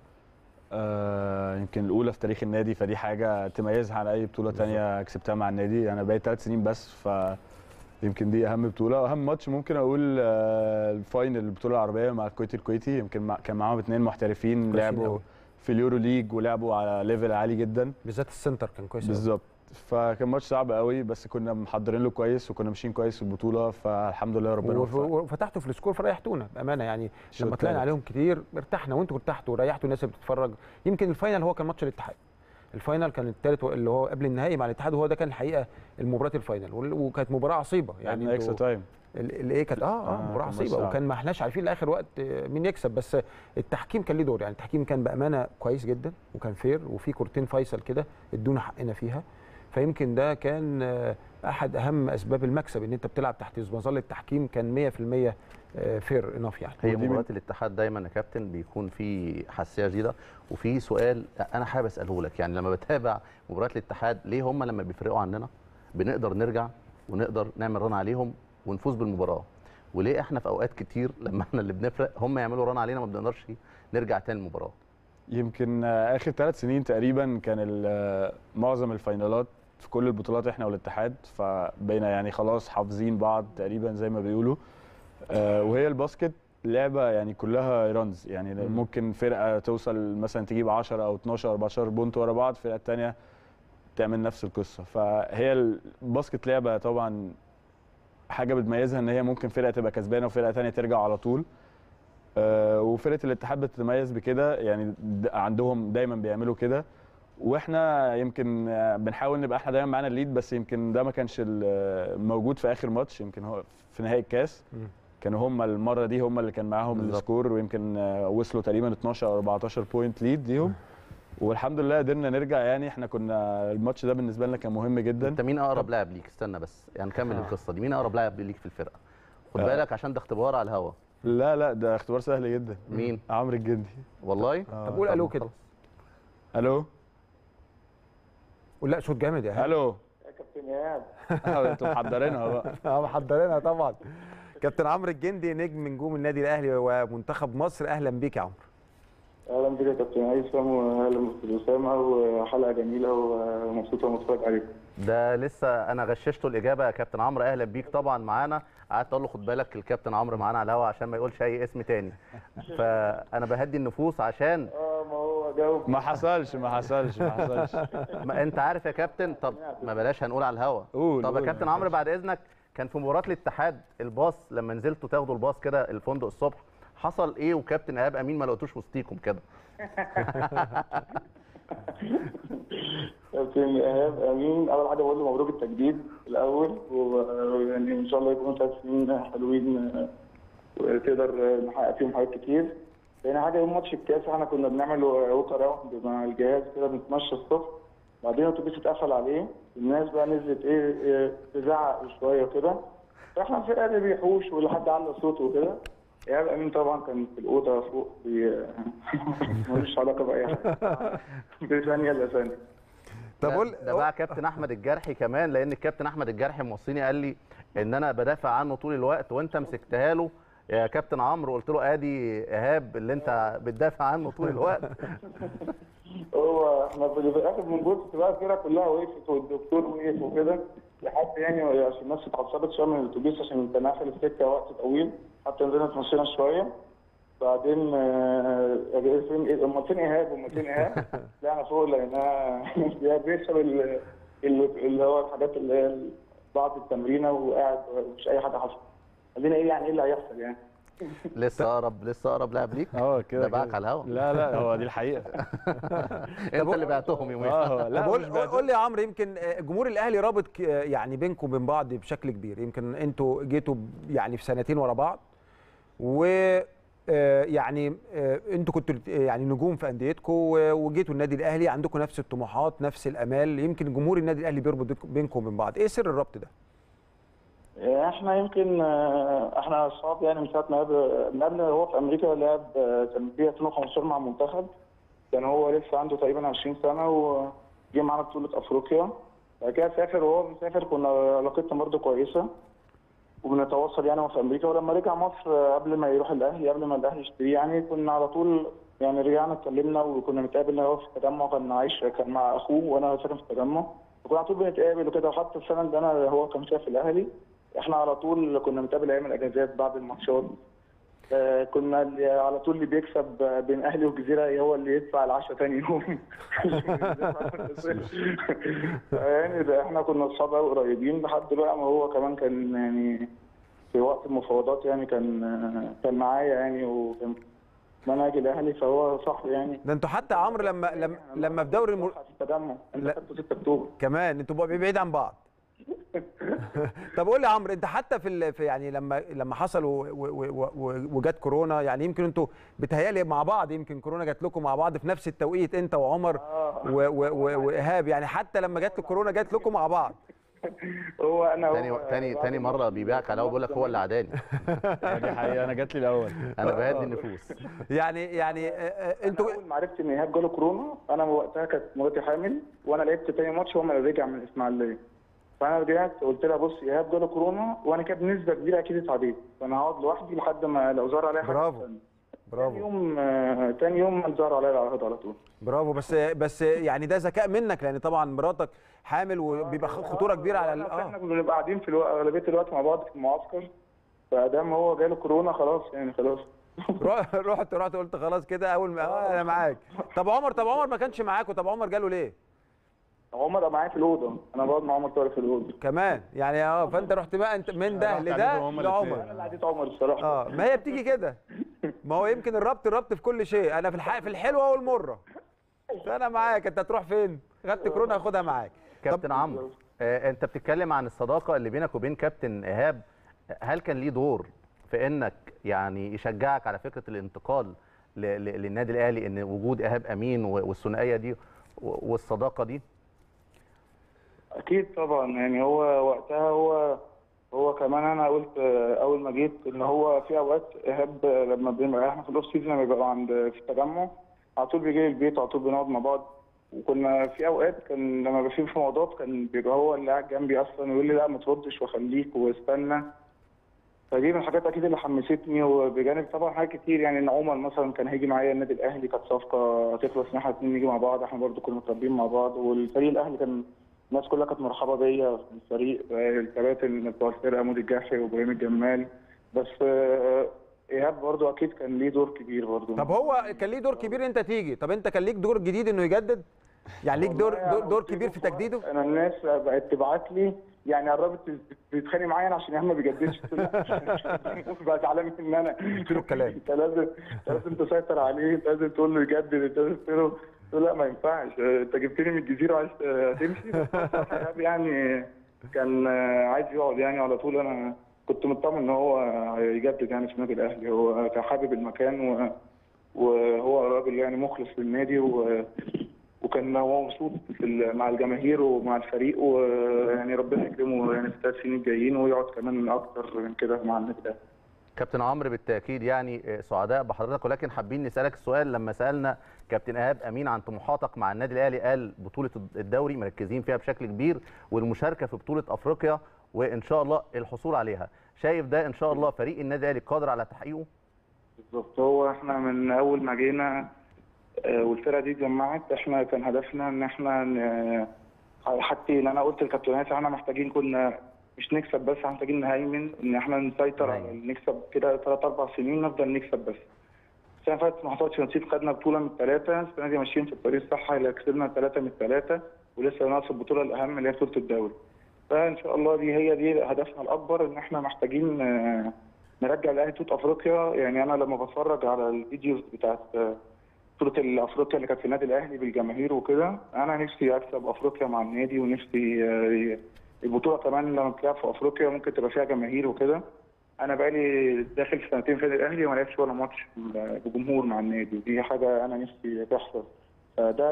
آه يمكن الاولى في تاريخ النادي فدي حاجه تميزها عن اي بطوله تانية كسبتها مع النادي انا بقيت ثلاث سنين بس ف يمكن دي اهم بطوله واهم ماتش ممكن اقول آه الفاينل البطوله العربيه مع الكويت الكويتي يمكن مع كان معاهم اثنين محترفين كويسين لعبوا أوي. في اليورو ليج ولعبوا على ليفل عالي جدا بالذات السنتر كان كويس أوي. بالظبط فكان ماتش صعب قوي بس كنا محضرين له كويس وكنا ماشيين كويس في البطوله فالحمد لله ربنا وف- وفق وفتحتوا في السكور فريحتونا بامانه يعني الشوط لما طلعنا التالت. عليهم كتير ارتحنا وانتوا ارتحتوا وريحتوا الناس اللي بتتفرج يمكن الفاينل هو كان ماتش الاتحاد الفاينل كان الثالث اللي هو قبل النهائي مع الاتحاد وهو ده كان الحقيقه المباراه الفاينل وال- وكانت مباراه عصيبه يعني يعني اكسترا انتوا- تايم ال- اللي ايه كانت اه اه آه، مباراه كان ماتش عصيبه صعب. وكان ما احناش عارفين لاخر وقت آه، مين يكسب بس التحكيم كان ليه دور يعني التحكيم كان بامانه كويس جدا وكان فير وفي كورتين فيصل كده ادونا حقنا فيها فيمكن ده كان آه، احد اهم اسباب المكسب ان انت بتلعب تحت مظله التحكيم كان 100% فير انف يعني هي ودي من- مباريات الاتحاد دايما يا كابتن بيكون في حساسيه شديده وفي سؤال انا حابب اساله لك يعني لما بتابع مباريات الاتحاد ليه هم لما بيفرقوا عننا بنقدر نرجع ونقدر نعمل رن عليهم ونفوز بالمباراه وليه احنا في اوقات كتير لما احنا اللي بنفرق هم يعملوا رن علينا ما بنقدرش نرجع تاني المباراه يمكن آه، اخر ثلاث سنين تقريبا كان ال- آه، معظم الفاينالات في كل البطولات احنا والاتحاد فبقينا يعني خلاص حافظين بعض تقريبا زي ما بيقولوا آه، وهي الباسكت لعبه يعني كلها رانز يعني مم. ممكن فرقه توصل مثلا تجيب 10 او 12 14 بونت ورا بعض الفرقه الثانيه تعمل نفس القصه فهي الباسكت لعبه طبعا حاجه بتميزها ان هي ممكن فرقه تبقى كسبانه وفرقه ثانيه ترجع على طول آه، وفرقه الاتحاد بتتميز بكده يعني د- عندهم دايما بيعملوا كده واحنا يمكن آه، بنحاول نبقى احنا دايما معانا الليد بس يمكن ده ما كانش ال- موجود في اخر ماتش يمكن هو في نهائي الكاس مم. كانوا هم المره دي هم اللي كان معاهم بالظبط. السكور ويمكن آه، وصلوا تقريبا 12 او 14 بوينت ليد ليهم والحمد لله قدرنا نرجع يعني احنا كنا الماتش ده بالنسبه لنا كان مهم جدا انت مين اقرب لاعب ليك استنى بس يعني نكمل آه. القصه دي مين اقرب لاعب ليك في الفرقه خد آه. بالك عشان ده اختبار على الهوا لا لا ده اختبار سهل جدا مين عمرو الجندي والله آه. طب قول الو كده الو قول لا صوت جامد يا هاني الو يا كابتن ايهاب آه، انتوا محضرينها بقى اه محضرينها طبعا كابتن عمرو الجندي نجم نجوم النادي الاهلي ومنتخب مصر اهلا بيك يا عمرو اهلا بك يا كابتن هيثم واهلا باستاذ اسامه وحلقه جميله ومبسوط وانا بتفرج عليكم ده لسه انا غششته الاجابه يا كابتن عمرو اهلا بيك طبعا معانا قعدت اقول له خد بالك الكابتن عمرو معانا على الهوا عشان ما يقولش اي اسم تاني فانا بهدي النفوس عشان اه ما هو جاوب ما حصلش ما حصلش ما حصلش ما انت عارف يا كابتن طب ما بلاش هنقول على الهوا قول طب يا قول، كابتن ما عمرو فيش. بعد اذنك كان في مباراه الاتحاد الباص لما نزلتوا تاخدوا الباص كده الفندق الصبح حصل ايه وكابتن ايهاب امين ما لقيتوش وسطيكم كده كابتن ايهاب امين اول حاجه بقول له مبروك التجديد الاول ويعني ان شاء الله يكونوا ثلاث سنين حلوين وتقدر نحقق فيهم حاجات كتير تاني حاجه يوم ماتش الكاس احنا كنا بنعمل ووك اراوند مع الجهاز كده بنتمشى الصبح بعدين الاتوبيس اتقفل عليه الناس بقى نزلت ايه إيه، تزعق شويه وكده فاحنا الفرقه اللي بيحوش واللي حد على صوته وكده ايهاب امين طبعا كان في الاوضه فوق بي- ملوش علاقه باي حاجه بثانيه الا ثانيه طب ده- قول ده بقى كابتن احمد الجرحي كمان لان الكابتن احمد الجرحي موصيني قال لي ان انا بدافع عنه طول الوقت وانت مسكتها له يا كابتن عمرو قلت له ادي ايهاب اللي انت بتدافع عنه طول الوقت هو احنا في الاخر بنبص بقى الفرقه كلها وقفت والدكتور وقف وكده لحد يعني عشان الناس اتعصبت شويه من الاتوبيس عشان كان قافل السكه وقت طويل حتى نزلنا اتمشينا شويه بعدين آه، فين إيه؟ امال فين ايهاب امال فين ايهاب طلعنا فوق لقيناه ايهاب بيشرب ال- ال- اللي هو الحاجات اللي هي بعد التمرينه وقاعد مش اي حاجه حصلت قال ايه يعني ايه اللي هيحصل يعني لسه اقرب لسه اقرب لاعب ليك اه كده ده باعك كده. على الهوا لا لا هو دي الحقيقه انت اللي بعتهم يومين اه لا طب مش قول بعد- قول لي يا عمرو يمكن آه، جمهور الاهلي رابط ك- آه، يعني بينكم وبين بعض بشكل كبير يمكن انتوا جيتوا ب- يعني في سنتين ورا بعض و آه، يعني آه، انتوا كنتوا الت- يعني نجوم في انديتكم و- وجيتوا النادي الاهلي عندكم نفس الطموحات نفس الامال يمكن جمهور النادي الاهلي بيربط بينكم وبين بعض ايه سر الربط ده احنا يمكن آه، احنا اصحاب يعني من ساعه ما قبل من قبل هو في امريكا لعب آه، كان في 2015 مع المنتخب كان هو لسه عنده تقريبا 20 سنه وجه معانا بطوله افريقيا بعد كده سافر وهو مسافر كنا علاقتنا برضه كويسه وبنتواصل يعني هو في امريكا ولما رجع مصر آه، قبل ما يروح الاهلي قبل ما الاهلي يشتريه يعني كنا على طول يعني رجعنا اتكلمنا وكنا بنتقابل هو في التجمع كان عايش كان مع اخوه وانا ساكن في التجمع وكنا على طول بنتقابل وكده وحتى السنه اللي انا هو كان فيها في الاهلي احنا على طول كنا بنتقابل ايام الاجازات بعد الماتشات آه، كنا اللي على طول اللي بيكسب آه، بين اهلي والجزيره هو اللي يدفع العشاء تاني يوم يعني ده احنا كنا اصحاب قوي قريبين لحد دلوقتي ما هو كمان كان يعني في وقت المفاوضات يعني كان آه، كان معايا يعني وكان ما اجي الاهلي فهو صاحبي يعني ده انتوا حتى يا عمرو لما لما لما في دوري المر... في التجمع انت لا. خدته 6 اكتوبر كمان انتوا بقى بعيد عن بعض طب قول لي يا عمرو انت حتى في, ال... في يعني لما لما حصل و... و... و... و... وجت كورونا يعني يمكن انتوا بتهيالي مع بعض يمكن كورونا جات لكم مع بعض في نفس التوقيت انت وعمر آه. و... و... و... وايهاب يعني حتى لما جت الكورونا جات لكم مع بعض هو انا تاني هو تاني تاني مره بيبيعك على الهوا بيقول لك هو اللي عداني دي حقيقه انا جات لي الاول انا بهدي النفوس يعني يعني اه، اه، انتوا انتوا اول ما عرفت ان ايهاب جاله كورونا انا وقتها كانت مراتي حامل وانا لعبت تاني ماتش هو اللي رجع من الاسماعيليه فانا رجعت قلت لها بص ايهاب جاله كورونا وانا كانت بنسبه كبيره اكيد اتعديت فانا هقعد لوحدي لحد ما لو ظهر عليا حاجه برافو. تاني برافو يوم آه، تاني يوم ظهر عليا العرض على طول برافو بس بس يعني ده ذكاء منك لان طبعا مراتك حامل وبيبقى خطوره كبيره على ال- احنا اه كنا بنبقى قاعدين في الوقت اغلبيه الوقت مع بعض في المعسكر فادام هو جاله كورونا خلاص يعني خلاص رحت رحت رحت قلت خلاص كده اول ما آه انا معاك طب عمر طب عمر ما كانش معاك طب عمر جاله ليه عمر معايا في الاوضه انا بقعد مع عمر طارق في الاوضه كمان يعني اه فانت رحت بقى انت من ده رحت لده عليهم هما الاتنين. لعمر انا اللي عديت عمر الصراحه اه ما هي بتيجي كده ما هو يمكن الربط الربط في كل شيء انا في الح... في الحلوه والمره فانا معاك انت هتروح فين خدت كورونا هاخدها معاك كابتن عمرو آه، انت بتتكلم عن الصداقه اللي بينك وبين كابتن ايهاب هل كان ليه دور في انك يعني يشجعك على فكره الانتقال ل- ل- للنادي الاهلي ان وجود ايهاب امين و- والثنائيه دي و- والصداقه دي اكيد طبعا يعني هو وقتها هو هو كمان انا قلت آه، اول ما جيت ان هو في اوقات ايهاب آه، لما بنبقى احنا في الاوف سيزون لما بيبقى عند في التجمع على طول بيجي لي البيت على طول بنقعد مع بعض وكنا في اوقات كان لما بيبقى في مفاوضات كان بيبقى هو اللي قاعد جنبي اصلا ويقول لي لا ما تردش وخليك واستنى فدي من الحاجات اكيد اللي حمستني وبجانب طبعا حاجات كتير يعني ان عمر مثلا كان هيجي معايا النادي الاهلي كانت صفقه هتخلص ان احنا اتنين نيجي مع بعض احنا برضو كنا متربيين مع بعض والفريق الاهلي كان الناس كلها كانت مرحبه بيا في الفريق آه، الكباتن بتوع الفرقه مودي الجاحي وابراهيم الجمال بس آه، ايهاب برضو اكيد كان ليه دور كبير برضو طب هو كان ليه دور كبير انت تيجي طب انت كان ليك دور جديد انه يجدد يعني ليك دور والله دور, أنا دور قلت كبير له في خلاص، تجديده انا الناس بقت تبعت لي يعني قربت تتخانق معايا أنا عشان ايهاب ما بيجددش قلت له لا بقى زعلان ان انا قلت له الكلام. انت لازم أنت لازم تسيطر عليه انت لازم تقول له يجدد انت لازم تقول له قلت له لا ما ينفعش انت جبتني من الجزيره وعايز تمشي بس ايهاب يعني كان عايز يقعد يعني على طول انا كنت مطمن ان هو هيجدد يعني في النادي الاهلي هو كان حابب المكان و وهو راجل يعني مخلص للنادي و... وكان هو مبسوط في ال- مع الجماهير ومع الفريق ويعني ربنا يكرمه يعني في الثلاث سنين الجايين ويقعد كمان اكتر من كده مع النادي الاهلي. كابتن عمرو بالتاكيد يعني آه، سعداء بحضرتك ولكن حابين نسالك السؤال لما سالنا كابتن ايهاب امين عن طموحاتك مع النادي الاهلي قال بطوله الدوري مركزين فيها بشكل كبير والمشاركه في بطوله افريقيا وان شاء الله الحصول عليها شايف ده ان شاء الله فريق النادي الاهلي قادر على تحقيقه بالظبط هو احنا من اول ما جينا آه، والفرقه دي اتجمعت احنا كان هدفنا ان احنا ن- حاجتين انا قلت للكابتن ياسر احنا محتاجين كنا مش نكسب بس احنا محتاجين نهيمن ان احنا نسيطر على نهيمن. نكسب كده ثلاث اربع سنين نفضل نكسب بس السنه اللي فاتت ما حصلش نصيب خدنا بطوله من الثلاثه السنه دي ماشيين في الطريق الصح اللي كسبنا ثلاثه من الثلاثه ولسه ناقص البطوله الاهم اللي هي بطوله الدوري فان شاء الله دي هي دي هدفنا الاكبر ان احنا محتاجين آه، نرجع الاهلي بطوله افريقيا يعني انا لما بتفرج على الفيديوز بتاعت آه، بطوله الافريقيا اللي كانت في النادي الاهلي بالجماهير وكده انا نفسي اكسب افريقيا مع النادي ونفسي آه، البطوله كمان لما بتلعب في افريقيا ممكن تبقى فيها جماهير وكده انا بقالي داخل في سنتين في النادي الاهلي وما لعبتش ولا ماتش بجمهور مع النادي دي حاجه انا نفسي تحصل فده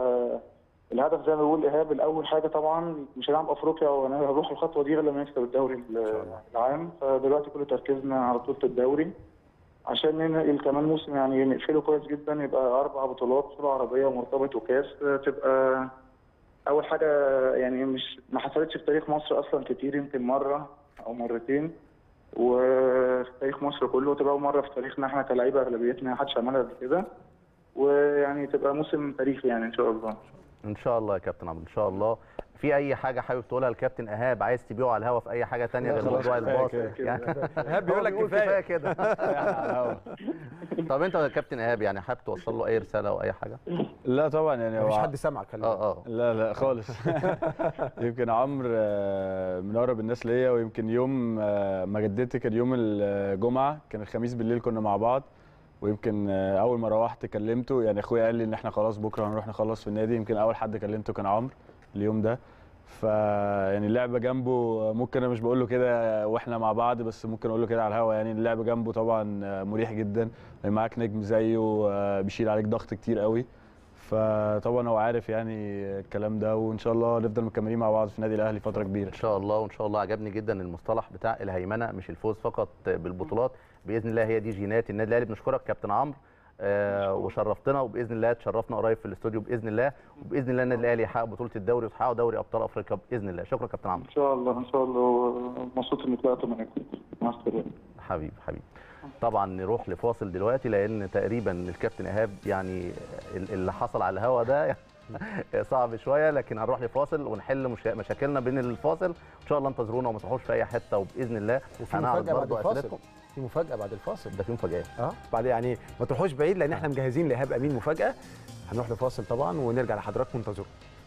الهدف زي ما بيقول ايهاب الاول حاجه طبعا مش هنلعب افريقيا وانا هروح الخطوه دي غير لما نكسب الدوري العام فدلوقتي كل تركيزنا على بطوله الدوري عشان ننقل كمان موسم يعني نقفله كويس جدا يبقى اربع بطولات بطوله عربيه ومرتبط وكاس تبقى اول حاجه يعني مش ما حصلتش في تاريخ مصر اصلا كتير يمكن مره او مرتين وفي تاريخ مصر كله تبقى أول مره في تاريخنا احنا كلاعيبه اغلبيتنا ما حدش عملها قبل كده ويعني تبقى موسم تاريخي يعني ان شاء الله ان شاء الله يا كابتن عمرو ان شاء الله في اي حاجه حابب تقولها للكابتن ايهاب عايز تبيعه على الهوا في اي حاجه تانية لا غير خلاص موضوع كفاية الباص كده. يعني ايهاب بيقول لك هو كفايه كده احنا على الهوا طب انت يا كابتن ايهاب يعني حابب توصل له اي رساله او اي حاجه لا طبعا يعني مفيش هو حد سمعك خلي بالك. اه اه لا لا خالص يمكن عمرو آه، من اقرب الناس ليا ويمكن يوم آه، ما جددت كان يوم الجمعه كان الخميس بالليل كنا مع بعض ويمكن آه، اول ما روحت كلمته يعني اخويا قال لي ان احنا خلاص بكره هنروح نخلص في النادي يمكن اول حد كلمته كان عمرو اليوم ده ف يعني اللعبه جنبه ممكن انا مش بقول له كده واحنا مع بعض بس ممكن اقول له كده على الهوا يعني اللعب جنبه طبعا آه، مريح جدا معاك نجم زيه آه، بيشيل عليك ضغط كتير قوي فطبعا هو عارف يعني الكلام ده وان شاء الله نفضل مكملين مع بعض في النادي الاهلي فتره كبيره ان شاء الله وان شاء الله عجبني جدا المصطلح بتاع الهيمنه مش الفوز فقط بالبطولات باذن الله هي دي جينات النادي الاهلي بنشكرك كابتن عمرو آه وشرفتنا وباذن الله تشرفنا قريب في الاستوديو باذن الله وباذن الله النادي الاهلي يحقق بطوله الدوري وتحقق دوري ابطال افريقيا باذن الله شكرا كابتن عمرو ان شاء الله ان شاء الله مبسوط اني طلعت معاكم مع السلامه حبيبي حبيبي طبعا نروح لفاصل دلوقتي لان تقريبا الكابتن ايهاب يعني ال- اللي حصل على الهوا ده صعب شويه لكن هنروح لفاصل ونحل مشا- مشاكلنا بين الفاصل ان شاء الله انتظرونا وما تروحوش في اي حته وباذن الله وفي هنعرض مفاجاه بعد برضه الفاصل اسئلتكم في مفاجاه بعد الفاصل ده في مفاجات اه بعد يعني ما تروحوش بعيد لان احنا مجهزين لايهاب امين مفاجاه هنروح لفاصل طبعا ونرجع لحضراتكم انتظروا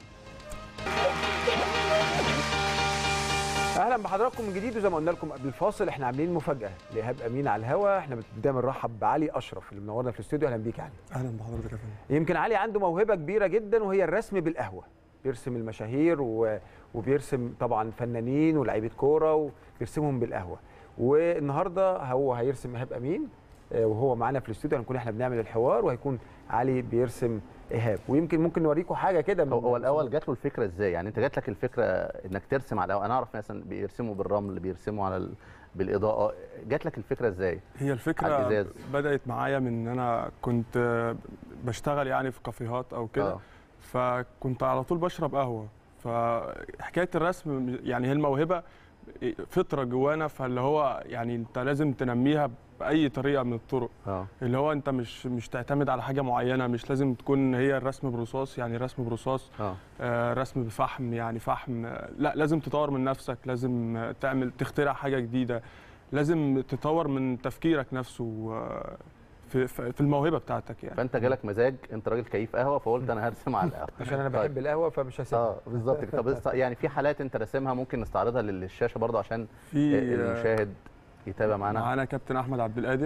اهلا بحضراتكم من جديد وزي ما قلنا لكم قبل الفاصل احنا عاملين مفاجاه لايهاب امين على الهوا احنا دايما نرحب بعلي اشرف اللي منورنا في الاستوديو اهلا بيك يا علي اهلا بحضرتك يا فندم يمكن علي عنده موهبه كبيره جدا وهي الرسم بالقهوه بيرسم المشاهير و... وبيرسم طبعا فنانين ولاعيبه كوره وبيرسمهم بالقهوه والنهارده هو هيرسم ايهاب امين آه، وهو معانا في الاستوديو هنكون احنا بنعمل الحوار وهيكون علي بيرسم ايهاب ويمكن ممكن نوريكم حاجه كده من- هو هو الاول جات له الفكره ازاي يعني انت جات لك الفكره انك ترسم على القهوة. انا اعرف مثلا بيرسموا بالرمل بيرسموا على ال... بالاضاءه جات لك الفكره ازاي هي على الفكره الإزاز. بدات معايا من ان انا كنت آه، بشتغل يعني في كافيهات او كده آه. فكنت على طول بشرب قهوه فحكايه الرسم يعني هي الموهبه فطره جوانا فاللي هو يعني انت لازم تنميها باي طريقه من الطرق اه اللي هو انت مش مش تعتمد على حاجه معينه مش لازم تكون هي الرسم برصاص يعني رسم برصاص اه آه، رسم بفحم يعني فحم آه، لا لازم تطور من نفسك لازم آه، تعمل تخترع حاجه جديده لازم تطور من تفكيرك نفسه آه، في في في الموهبه بتاعتك يعني فانت جالك مزاج انت راجل كيف قهوه فقلت انا هرسم على القهوه عشان انا طيب. بحب القهوه فمش هسيبها اه بالظبط كده. طب است- يعني في حالات انت راسمها ممكن نستعرضها للشاشه برضه عشان في آه، المشاهد يتابع معانا معانا كابتن احمد عبد القادر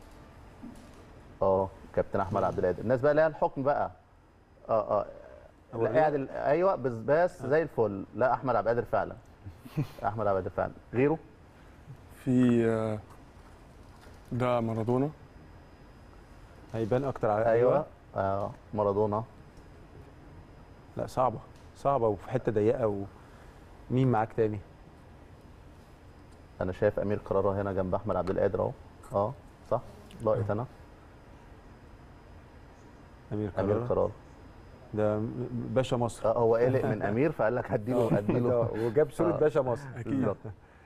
اه كابتن احمد عبد القادر الناس بقى لها الحكم بقى اه اه لا قاعد ال- ايوه بس بس زي الفل لا احمد عبد القادر فعلا احمد عبد القادر فعلا غيره في آه، ده مارادونا هيبان اكتر على ايوه اه مارادونا لا صعبه صعبه وفي حته ضيقه ومين معاك تاني انا شايف امير قراره هنا جنب احمد عبد القادر اهو اه صح لاقط انا امير امير قرار قرار ده م- باشا مصر آه هو قلق من امير فقال لك هديله هديله آه، وجاب صوره آه. باشا مصر اكيد بالظبط.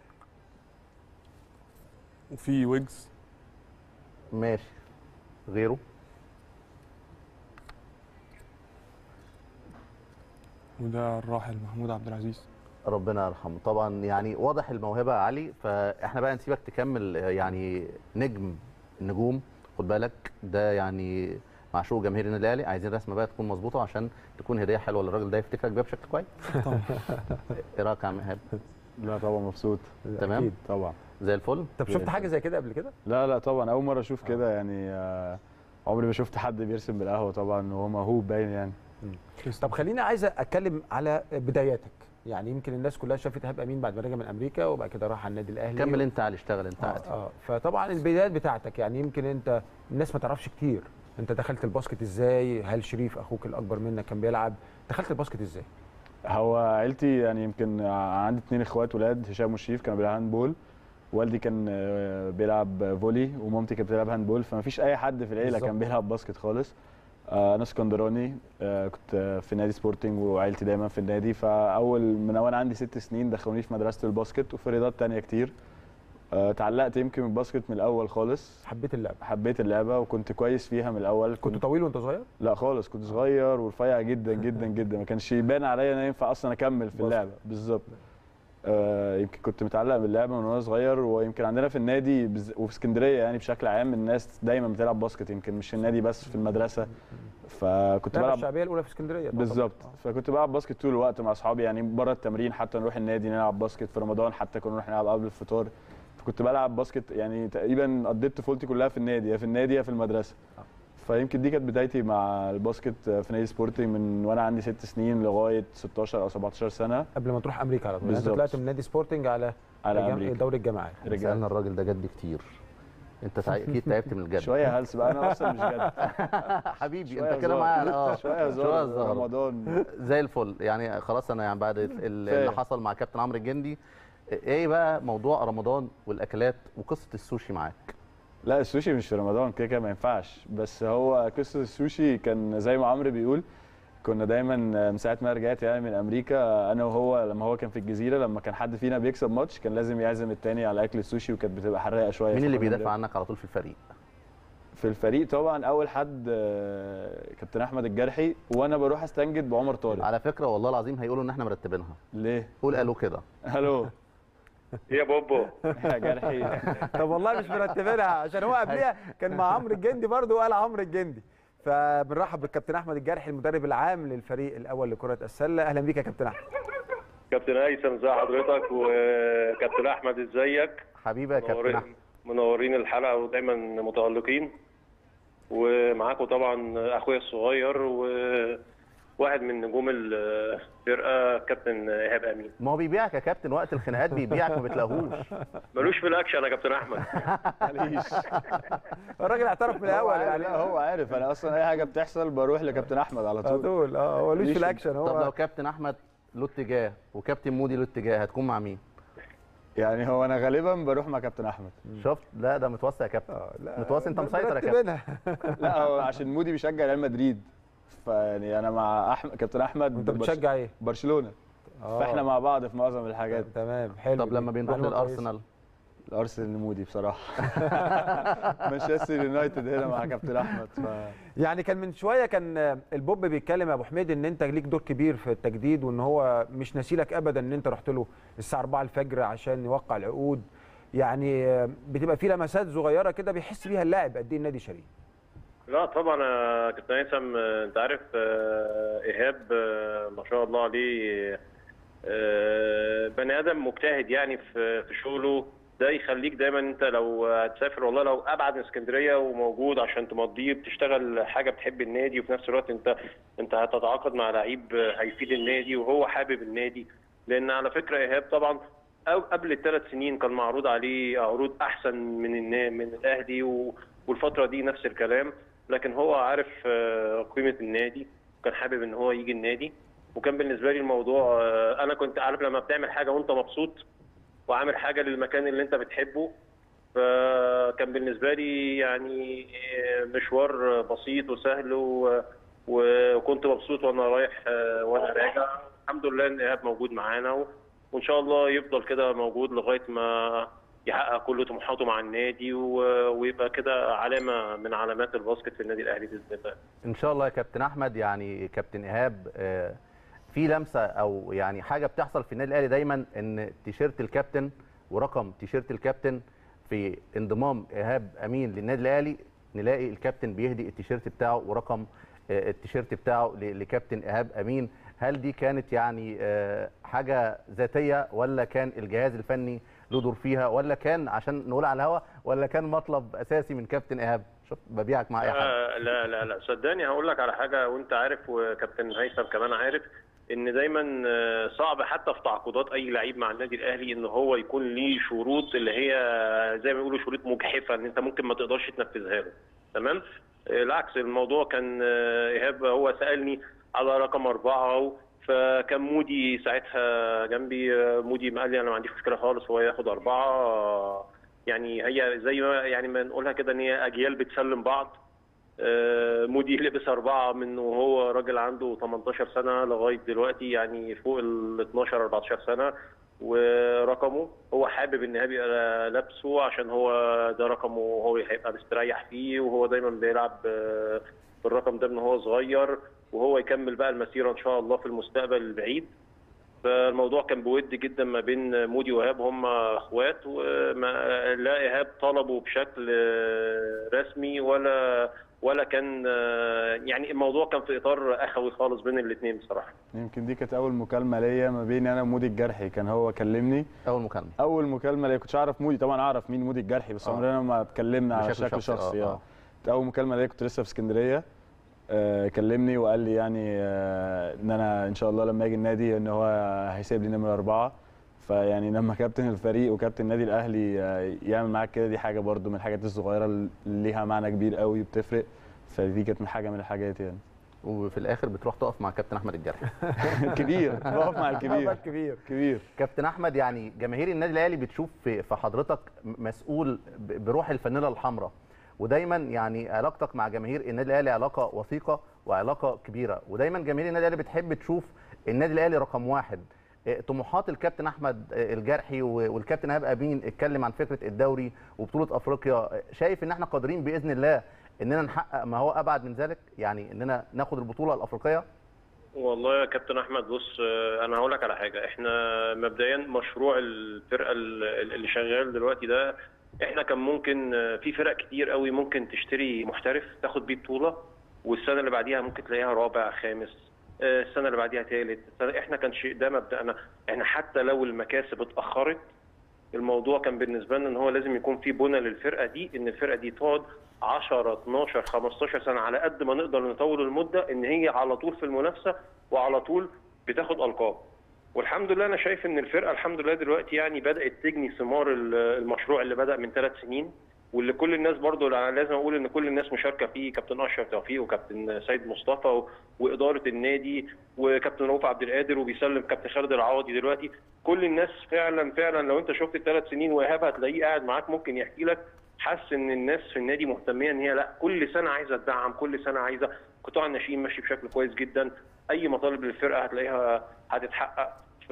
وفي ويجز ماشي غيره وده الراحل محمود عبد العزيز ربنا يرحمه طبعا يعني واضح الموهبه يا علي فاحنا بقى نسيبك تكمل آه، يعني نجم النجوم خد بالك ده يعني معشوق جماهير النادي الاهلي عايزين رسمه بقى تكون مظبوطه عشان تكون هديه حلوه للراجل ده يفتكرك بيها بشكل كويس طبعا ايه رايك يا عم ايهاب لا طبعا مبسوط تمام. أكيد. طبعا زي الفل طب شفت حاجه زي كده قبل كده لا لا طبعا اول مره اشوف كده يعني آه، عمري ما شفت حد بيرسم بالقهوه طبعا وهو موهوب باين يعني طب خليني عايز اتكلم على بداياتك يعني يمكن الناس كلها شافت ايهاب امين بعد ما رجع من امريكا وبعد كده راح على النادي الاهلي كمل انت يا علي اشتغل انت آه, عادي اه فطبعا البدايات بتاعتك يعني يمكن انت الناس ما تعرفش كتير انت دخلت الباسكت ازاي هل شريف اخوك الاكبر منك كان بيلعب دخلت الباسكت ازاي هو عيلتي يعني يمكن عندي اتنين اخوات ولاد هشام وشريف كانوا بيلعبوا هاندبول والدي كان آه، بيلعب فولي ومامتي كانت بتلعب هاندبول فما فيش اي حد في العيله بالظبط. كان بيلعب باسكت خالص آه، انا اسكندراني آه، كنت آه، في نادي سبورتنج وعيلتي دايما في النادي فاول من وانا عندي ست سنين دخلوني في مدرسه الباسكت وفي رياضات تانية كتير آه، اتعلقت يمكن بالباسكت من الاول خالص حبيت اللعب حبيت اللعبه وكنت كويس فيها من الاول كنت طويل وانت صغير لا خالص كنت صغير ورفيع جدا جدا جدا ما كانش يبان عليا ان انا ينفع اصلا اكمل في باسكت. اللعبه بالظبط آه يمكن كنت متعلق باللعبه من وانا صغير ويمكن عندنا في النادي بز- وفي اسكندريه يعني بشكل عام الناس دايما بتلعب باسكت يمكن مش في النادي بس في المدرسه فكنت اللعبه بلعب الشعبيه الاولى في اسكندريه طبعاً. بالظبط آه. فكنت بلعب باسكت طول الوقت مع اصحابي يعني بره التمرين حتى نروح النادي نلعب باسكت في رمضان حتى كنا نروح نلعب قبل الفطار فكنت بلعب باسكت يعني تقريبا قضيت طفولتي كلها في النادي يا في النادي يا في المدرسه فيمكن دي كانت بدايتي مع الباسكت في نادي سبورتنج من وانا عندي ست سنين لغايه 16 او 17 سنه قبل ما تروح امريكا على طول يعني انت بالظبط. طلعت من نادي سبورتنج على على جم- امريكا دوري الجامعات رجعت. سالنا الراجل ده جد كتير انت تع- اكيد تعبت من الجد شويه هلس بقى انا اصلا مش جد حبيبي شوية انت كده هزار. معايا اه شويه هزار شويه هزار رمضان زي الفل يعني خلاص انا يعني بعد ال- اللي كفاية. حصل مع كابتن عمرو الجندي ايه بقى موضوع رمضان والاكلات وقصه السوشي معاك لا السوشي مش في رمضان كده كده ما ينفعش بس هو قصه السوشي كان زي ما عمرو بيقول كنا دايما من ساعه ما رجعت يعني من امريكا انا وهو لما هو كان في الجزيره لما كان حد فينا بيكسب ماتش كان لازم يعزم التاني على اكل السوشي وكانت بتبقى حراقه شويه مين اللي فكنا بيدافع بنبقى- عنك على طول في الفريق في الفريق طبعا اول حد آه، كابتن احمد الجرحي وانا بروح استنجد بعمر طارق على فكره والله العظيم هيقولوا ان احنا مرتبينها ليه قول قالوا كده الو يا بوبو يا جرحي طب والله مش مرتبينها عشان هو قبليها كان مع عمرو الجندي برضه وقال عمرو الجندي فبنرحب بالكابتن احمد الجرحي المدرب العام للفريق الاول لكره السله اهلا بيك يا كابتن احمد كابتن هيثم ازي حضرتك وكابتن احمد ازيك حبيبي يا كابتن منورين احمد منورين الحلقه ودايما متالقين ومعاكم طبعا اخويا الصغير وواحد من نجوم الفرقه كابتن ايهاب امين ما هو بيبيعك يا كابتن وقت الخناقات بيبيعك ما بتلاقوهوش ملوش في الاكشن يا كابتن احمد معليش الراجل اعترف من الاول يعني لا هو عارف انا اصلا اي حاجه بتحصل بروح لكابتن احمد على على طول طول اه هو لوش في ليش- الاكشن طب لو هو كابتن احمد له اتجاه وكابتن مودي له اتجاه هتكون مع مين؟ يعني هو انا غالبا بروح مع كابتن احمد شفت لا ده متوسع يا كابتن آه، لا، متواصل انت مسيطر يا كابتن مرتبينها لا هو عشان مودي بيشجع ريال مدريد فيعني انا مع احمد كابتن احمد انت برش- بتشجع ايه؟ برشلونه آه. فاحنا مع بعض في معظم الحاجات تمام حلو طب لما دي. بنروح معلومة للارسنال الارسنال مودي بصراحه مانشستر يونايتد هنا مع كابتن احمد ف... يعني كان من شويه كان البوب بيتكلم يا ابو حميد ان انت ليك دور كبير في التجديد وان هو مش ناسيلك ابدا ان انت رحت له الساعه 4 الفجر عشان يوقع العقود يعني بتبقى في لمسات صغيره كده بيحس بيها اللاعب قد ايه النادي شريف لا طبعا يا كابتن هيثم آه، انت عارف آه، ايهاب آه، ما شاء الله عليه آه، بني ادم مجتهد يعني في في شغله ده يخليك دايما انت لو هتسافر والله لو ابعد من اسكندريه وموجود عشان تمضيه بتشتغل حاجه بتحب النادي وفي نفس الوقت انت انت هتتعاقد مع لعيب هيفيد النادي وهو حابب النادي لان على فكره ايهاب طبعا أو قبل الثلاث سنين كان معروض عليه عروض احسن من النا- من الاهلي و- والفتره دي نفس الكلام لكن هو عارف آه، قيمه النادي وكان حابب ان هو يجي النادي وكان بالنسبه لي الموضوع آه، انا كنت عارف لما بتعمل حاجه وانت مبسوط وعامل حاجه للمكان اللي انت بتحبه فكان بالنسبه لي يعني آه، مشوار بسيط وسهل و- وكنت مبسوط وانا رايح آه، وانا راجع الحمد لله ان ايهاب موجود معانا و- وان شاء الله يفضل كده موجود لغايه ما يحقق كل طموحاته مع النادي و- ويبقى كده علامه من علامات الباسكت في النادي الاهلي باذن الله ان شاء الله يا كابتن احمد يعني كابتن ايهاب آه، في لمسه او يعني حاجه بتحصل في النادي الاهلي دايما ان تيشيرت الكابتن ورقم تيشيرت الكابتن في انضمام ايهاب امين للنادي الاهلي نلاقي الكابتن بيهدي التيشيرت بتاعه ورقم آه، التيشيرت بتاعه ل- لكابتن ايهاب امين هل دي كانت يعني آه، حاجه ذاتيه ولا كان الجهاز الفني له دور فيها ولا كان عشان نقول على الهوا ولا كان مطلب اساسي من كابتن ايهاب شوف ببيعك مع اي حد لا لا لا لا صدقني هقول لك على حاجه وانت عارف وكابتن هيثم كمان عارف ان دايما آه، صعب حتى في تعاقدات اي لعيب مع النادي الاهلي ان هو يكون ليه شروط اللي هي زي ما بيقولوا شروط مجحفه ان انت ممكن ما تقدرش تنفذها له تمام آه، العكس الموضوع كان آه، ايهاب هو سالني على رقم اربعه فكان مودي ساعتها جنبي آه، مودي قال لي انا ما عنديش مشكله خالص هو ياخد اربعه آه، يعني هي زي ما يعني ما نقولها كده ان هي اجيال بتسلم بعض آه، مودي لبس أربعة من وهو راجل عنده 18 سنة لغاية دلوقتي يعني فوق ال 12 14 سنة ورقمه هو حابب ان هو يبقى لابسه عشان هو ده رقمه وهو هيبقى مستريح فيه وهو دايما بيلعب آه، بالرقم ده من هو صغير وهو يكمل بقى المسيرة ان شاء الله في المستقبل البعيد فالموضوع كان بود جدا ما بين مودي وايهاب هم اخوات وما لا ايهاب طلبه بشكل آه، رسمي ولا ولا كان آه، يعني الموضوع كان في اطار اخوي خالص بين الاثنين بصراحه يمكن دي كانت اول مكالمه ليا ما بيني انا ومودي الجرحي كان هو كلمني اول مكالمه اول مكالمه ليا كنتش اعرف مودي طبعا اعرف مين مودي الجرحي بس آه. عمرنا ما اتكلمنا على بشكل شكل شخصي، شخصي آه، اه آه. كانت اول مكالمه ليا كنت لسه في اسكندريه آه كلمني وقال لي يعني آه ان انا ان شاء الله لما اجي النادي ان هو هيسيب لي نمره اربعه فيعني لما كابتن الفريق وكابتن النادي الاهلي آه يعمل معاك كده دي حاجه برده من الحاجات الصغيره اللي ليها معنى كبير قوي بتفرق فدي كانت من حاجه من الحاجات يعني وفي الاخر بتروح تقف مع كابتن احمد الجرحي كبير بقف مع الكبير كبير كبير كابتن احمد يعني جماهير النادي الاهلي بتشوف في في حضرتك م- مسؤول ب- بروح الفانيلا الحمراء ودايما يعني علاقتك مع جماهير النادي الاهلي علاقه وثيقه وعلاقه كبيره ودايما جماهير النادي الاهلي بتحب تشوف النادي الاهلي رقم واحد إيه، طموحات الكابتن احمد آه، الجرحي و- والكابتن ايهاب امين اتكلم عن فكره الدوري وبطوله افريقيا شايف ان احنا قادرين باذن الله اننا نحقق ما هو ابعد من ذلك يعني اننا ناخد البطوله الافريقيه والله يا كابتن احمد بص آه، انا هقول لك على حاجه احنا مبدئيا مشروع الفرقه ال- اللي شغال دلوقتي ده احنا كان ممكن آه، في فرق كتير قوي ممكن تشتري محترف تاخد بيه بطوله والسنه اللي بعديها ممكن تلاقيها رابع خامس آه، السنه اللي بعديها ثالث احنا كان شيء ده مبدأنا احنا حتى لو المكاسب اتاخرت الموضوع كان بالنسبه لنا ان هو لازم يكون في بنى للفرقه دي ان الفرقه دي تقعد 10 12 15 سنه على قد ما نقدر نطول المده ان هي على طول في المنافسه وعلى طول بتاخد القاب والحمد لله انا شايف ان الفرقه الحمد لله دلوقتي يعني بدات تجني ثمار ال- المشروع اللي بدا من ثلاث سنين واللي كل الناس برضو أنا لازم اقول ان كل الناس مشاركه فيه كابتن اشرف توفيق وكابتن سيد مصطفى و- واداره النادي وكابتن رؤوف عبد القادر وبيسلم كابتن خالد العوضي دلوقتي كل الناس فعلا فعلا لو انت شفت الثلاث سنين وايهاب هتلاقيه قاعد معاك ممكن يحكي لك حاسس ان الناس في النادي مهتميه ان هي لا كل سنه عايزه تدعم كل سنه عايزه قطاع الناشئين ماشي بشكل كويس جدا اي مطالب للفرقه هتلاقيها هتتحقق ف...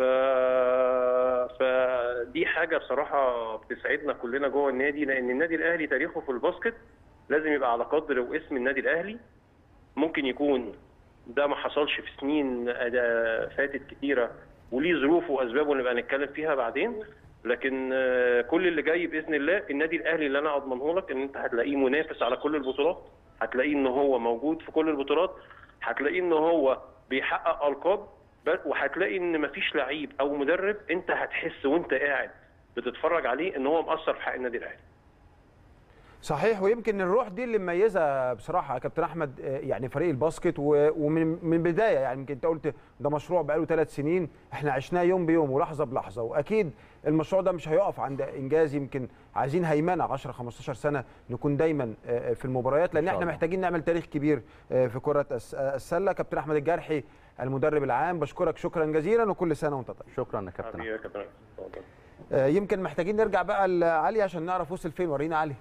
فدي حاجه بصراحه بتسعدنا كلنا جوه النادي لان النادي الاهلي تاريخه في الباسكت لازم يبقى على قدر واسم النادي الاهلي ممكن يكون ده ما حصلش في سنين أدا- فاتت كتيره وليه ظروفه واسبابه نبقى نتكلم فيها بعدين لكن آه، كل اللي جاي باذن الله النادي الاهلي اللي انا اضمنه لك ان انت هتلاقيه منافس على كل البطولات هتلاقيه ان هو موجود في كل البطولات هتلاقيه ان هو بيحقق القاب بل- وهتلاقي ان مفيش لعيب او مدرب انت هتحس وانت قاعد بتتفرج عليه ان هو مأثر في حق النادي الاهلي صحيح ويمكن الروح دي اللي مميزه بصراحه يا كابتن احمد آه، يعني فريق الباسكت و- ومن من بدايه يعني يمكن انت قلت ده مشروع بقاله ثلاث سنين احنا عشناه يوم بيوم ولحظه بلحظه واكيد المشروع ده مش هيقف عند انجاز يمكن عايزين هيمنه 10 15 سنه نكون دايما آه، في المباريات لان شاء احنا الله. محتاجين نعمل تاريخ كبير آه، في كره الس- آه، السله كابتن احمد الجرحي المدرب العام بشكرك شكرا جزيلا وكل سنه وانت طيب شكرا يا كابتن حبيبي يا كابتن اتفضل. آه، يمكن محتاجين نرجع بقى لعلي عشان نعرف وصل فين ورينا علي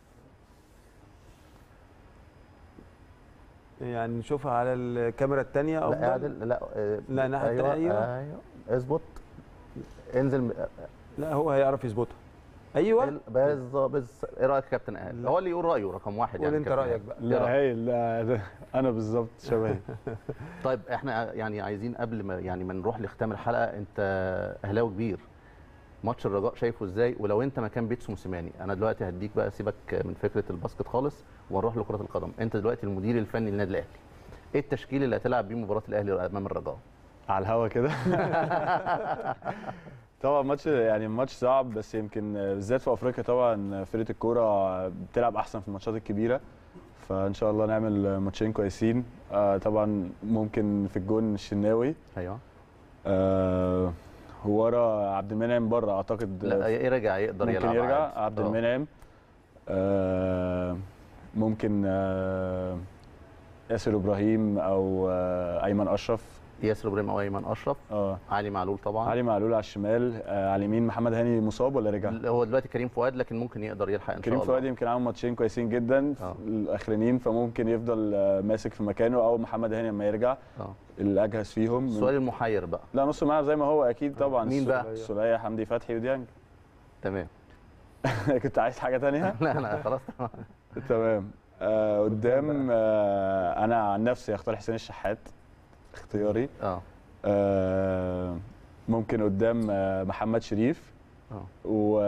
يعني نشوفها على الكاميرا الثانيه لا افضل اعدل لا آه، لا، الناحية ايوه التانية. ايوه اظبط انزل م- لا هو هيعرف يظبطها ايوه بالظبط بالظبط. ايه رايك يا كابتن ايهاب هو اللي يقول رايه رقم واحد قول يعني انت كابتن رايك إيهاب. بقى إيه لا رأيك؟ هايل لا ده انا بالظبط شبهي طيب احنا يعني عايزين قبل ما يعني ما نروح لختام الحلقه انت اهلاوي كبير ماتش الرجاء شايفه ازاي ولو انت مكان بيتسو موسيماني انا دلوقتي هديك بقى سيبك من فكره الباسكت خالص ونروح لكره القدم انت دلوقتي المدير الفني للنادي الاهلي ايه التشكيل اللي هتلعب بيه مباراه الاهلي امام الرجاء على الهوا كده طبعا ماتش يعني ماتش صعب بس يمكن بالذات في افريقيا طبعا فرقه الكوره بتلعب احسن في الماتشات الكبيره فان شاء الله نعمل ماتشين كويسين آه، طبعا ممكن في الجون الشناوي ايوه آه، ورا عبد المنعم بره اعتقد لا يرجع يقدر ممكن يلعب يرجع عادي. عبد آه. المنعم آه، ممكن آه، ياسر ابراهيم او آه، ايمن اشرف ياسر ابراهيم او ايمن اشرف اه علي معلول طبعا علي معلول على الشمال آه، على اليمين محمد هاني مصاب ولا رجع؟ هو دلوقتي كريم فؤاد لكن ممكن يقدر يلحق ان شاء كريم الله فؤاد يمكن عمل ماتشين كويسين جدا آه. الاخرانيين فممكن يفضل آه، ماسك في مكانه او محمد هاني لما يرجع اه الاجهز فيهم السؤال المحير بقى لا نص الملعب زي ما هو اكيد طبعا مين بقى؟ سوليه حمدي فتحي وديانج تمام كنت عايز حاجه تانية لا لا خلاص تمام آه قدام آه انا عن نفسي اختار حسين الشحات اختياري اه آه ممكن قدام آه محمد شريف اه و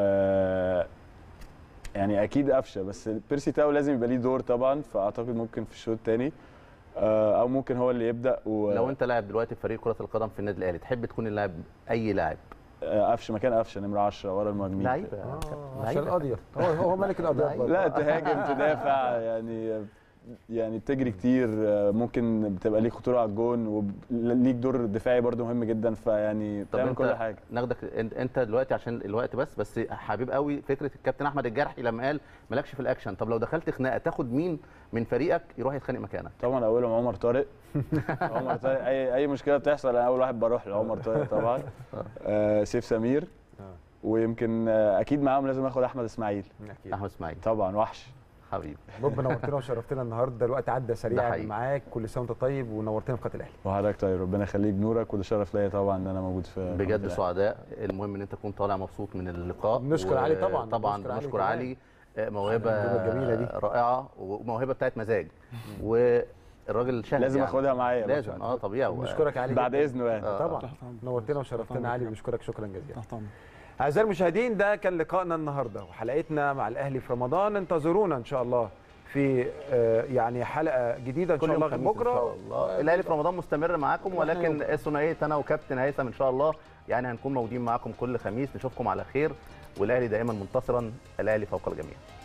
يعني اكيد قفشه بس بيرسي تاو لازم يبقى ليه دور طبعا فاعتقد ممكن في الشوط الثاني او ممكن هو اللي يبدا و لو انت لاعب دلوقتي في فريق كره القدم في النادي الاهلي تحب تكون اللاعب اي لاعب آه، قفشه مكان قفشه نمره 10 ورا المهاجمين لعيبه آه، لعيبة. عشان القضيه هو هو ملك القضيه برضه. لا تهاجم تدافع يعني يعني بتجري كتير آه، ممكن بتبقى ليك خطوره على الجون وليك دور دفاعي برده مهم جدا فيعني طب بتعمل انت كل حاجه ناخدك انت انت دلوقتي عشان الوقت بس بس حبيب قوي فكره الكابتن احمد الجرحي لما قال مالكش في الاكشن طب لو دخلت خناقه تاخد مين من فريقك يروح يتخانق مكانك طبعا اولهم عمر طارق عمر طارق اي اي مشكله بتحصل انا اول واحد بروح لعمر طارق طبعا آه سيف سمير ويمكن آه اكيد معاهم لازم اخد احمد اسماعيل اكيد احمد اسماعيل طبعا وحش حبيبي بوب نورتنا وشرفتنا النهارده الوقت عدى سريعا حقيقي. معاك كل سنه وانت طيب ونورتنا في قناه الاهلي وحضرتك طيب ربنا يخليك بنورك وده شرف ليا طبعا ان انا موجود في بجد قناة سعداء المهم ان انت تكون طالع مبسوط من اللقاء بنشكر علي طبعاً، طبعا بنشكر علي بنشكر كمان. علي آه، موهبه الموهبة الجميلة دي. رائعه وموهبه بتاعت مزاج والراجل شهد لازم يعني. اخدها معايا بقى. لازم اه طبيعي بنشكرك علي بعد جداً. اذنه يعني آه. طبعا طبعاً. نورتنا وشرفتنا طبعاً. علي بنشكرك شكرا جزيلا تحت أمرك. أعزائي المشاهدين ده كان لقائنا النهارده وحلقتنا مع الأهلي في رمضان انتظرونا إن شاء الله في آه، يعني حلقة جديدة إن كل شاء يوم الله خميس بكرة ان شاء الله الاهلي في رمضان مستمر معاكم ولكن الثنائيه انا وكابتن هيثم ان شاء الله يعني هنكون موجودين معاكم كل خميس نشوفكم على خير والاهلي دائما منتصرا الاهلي فوق الجميع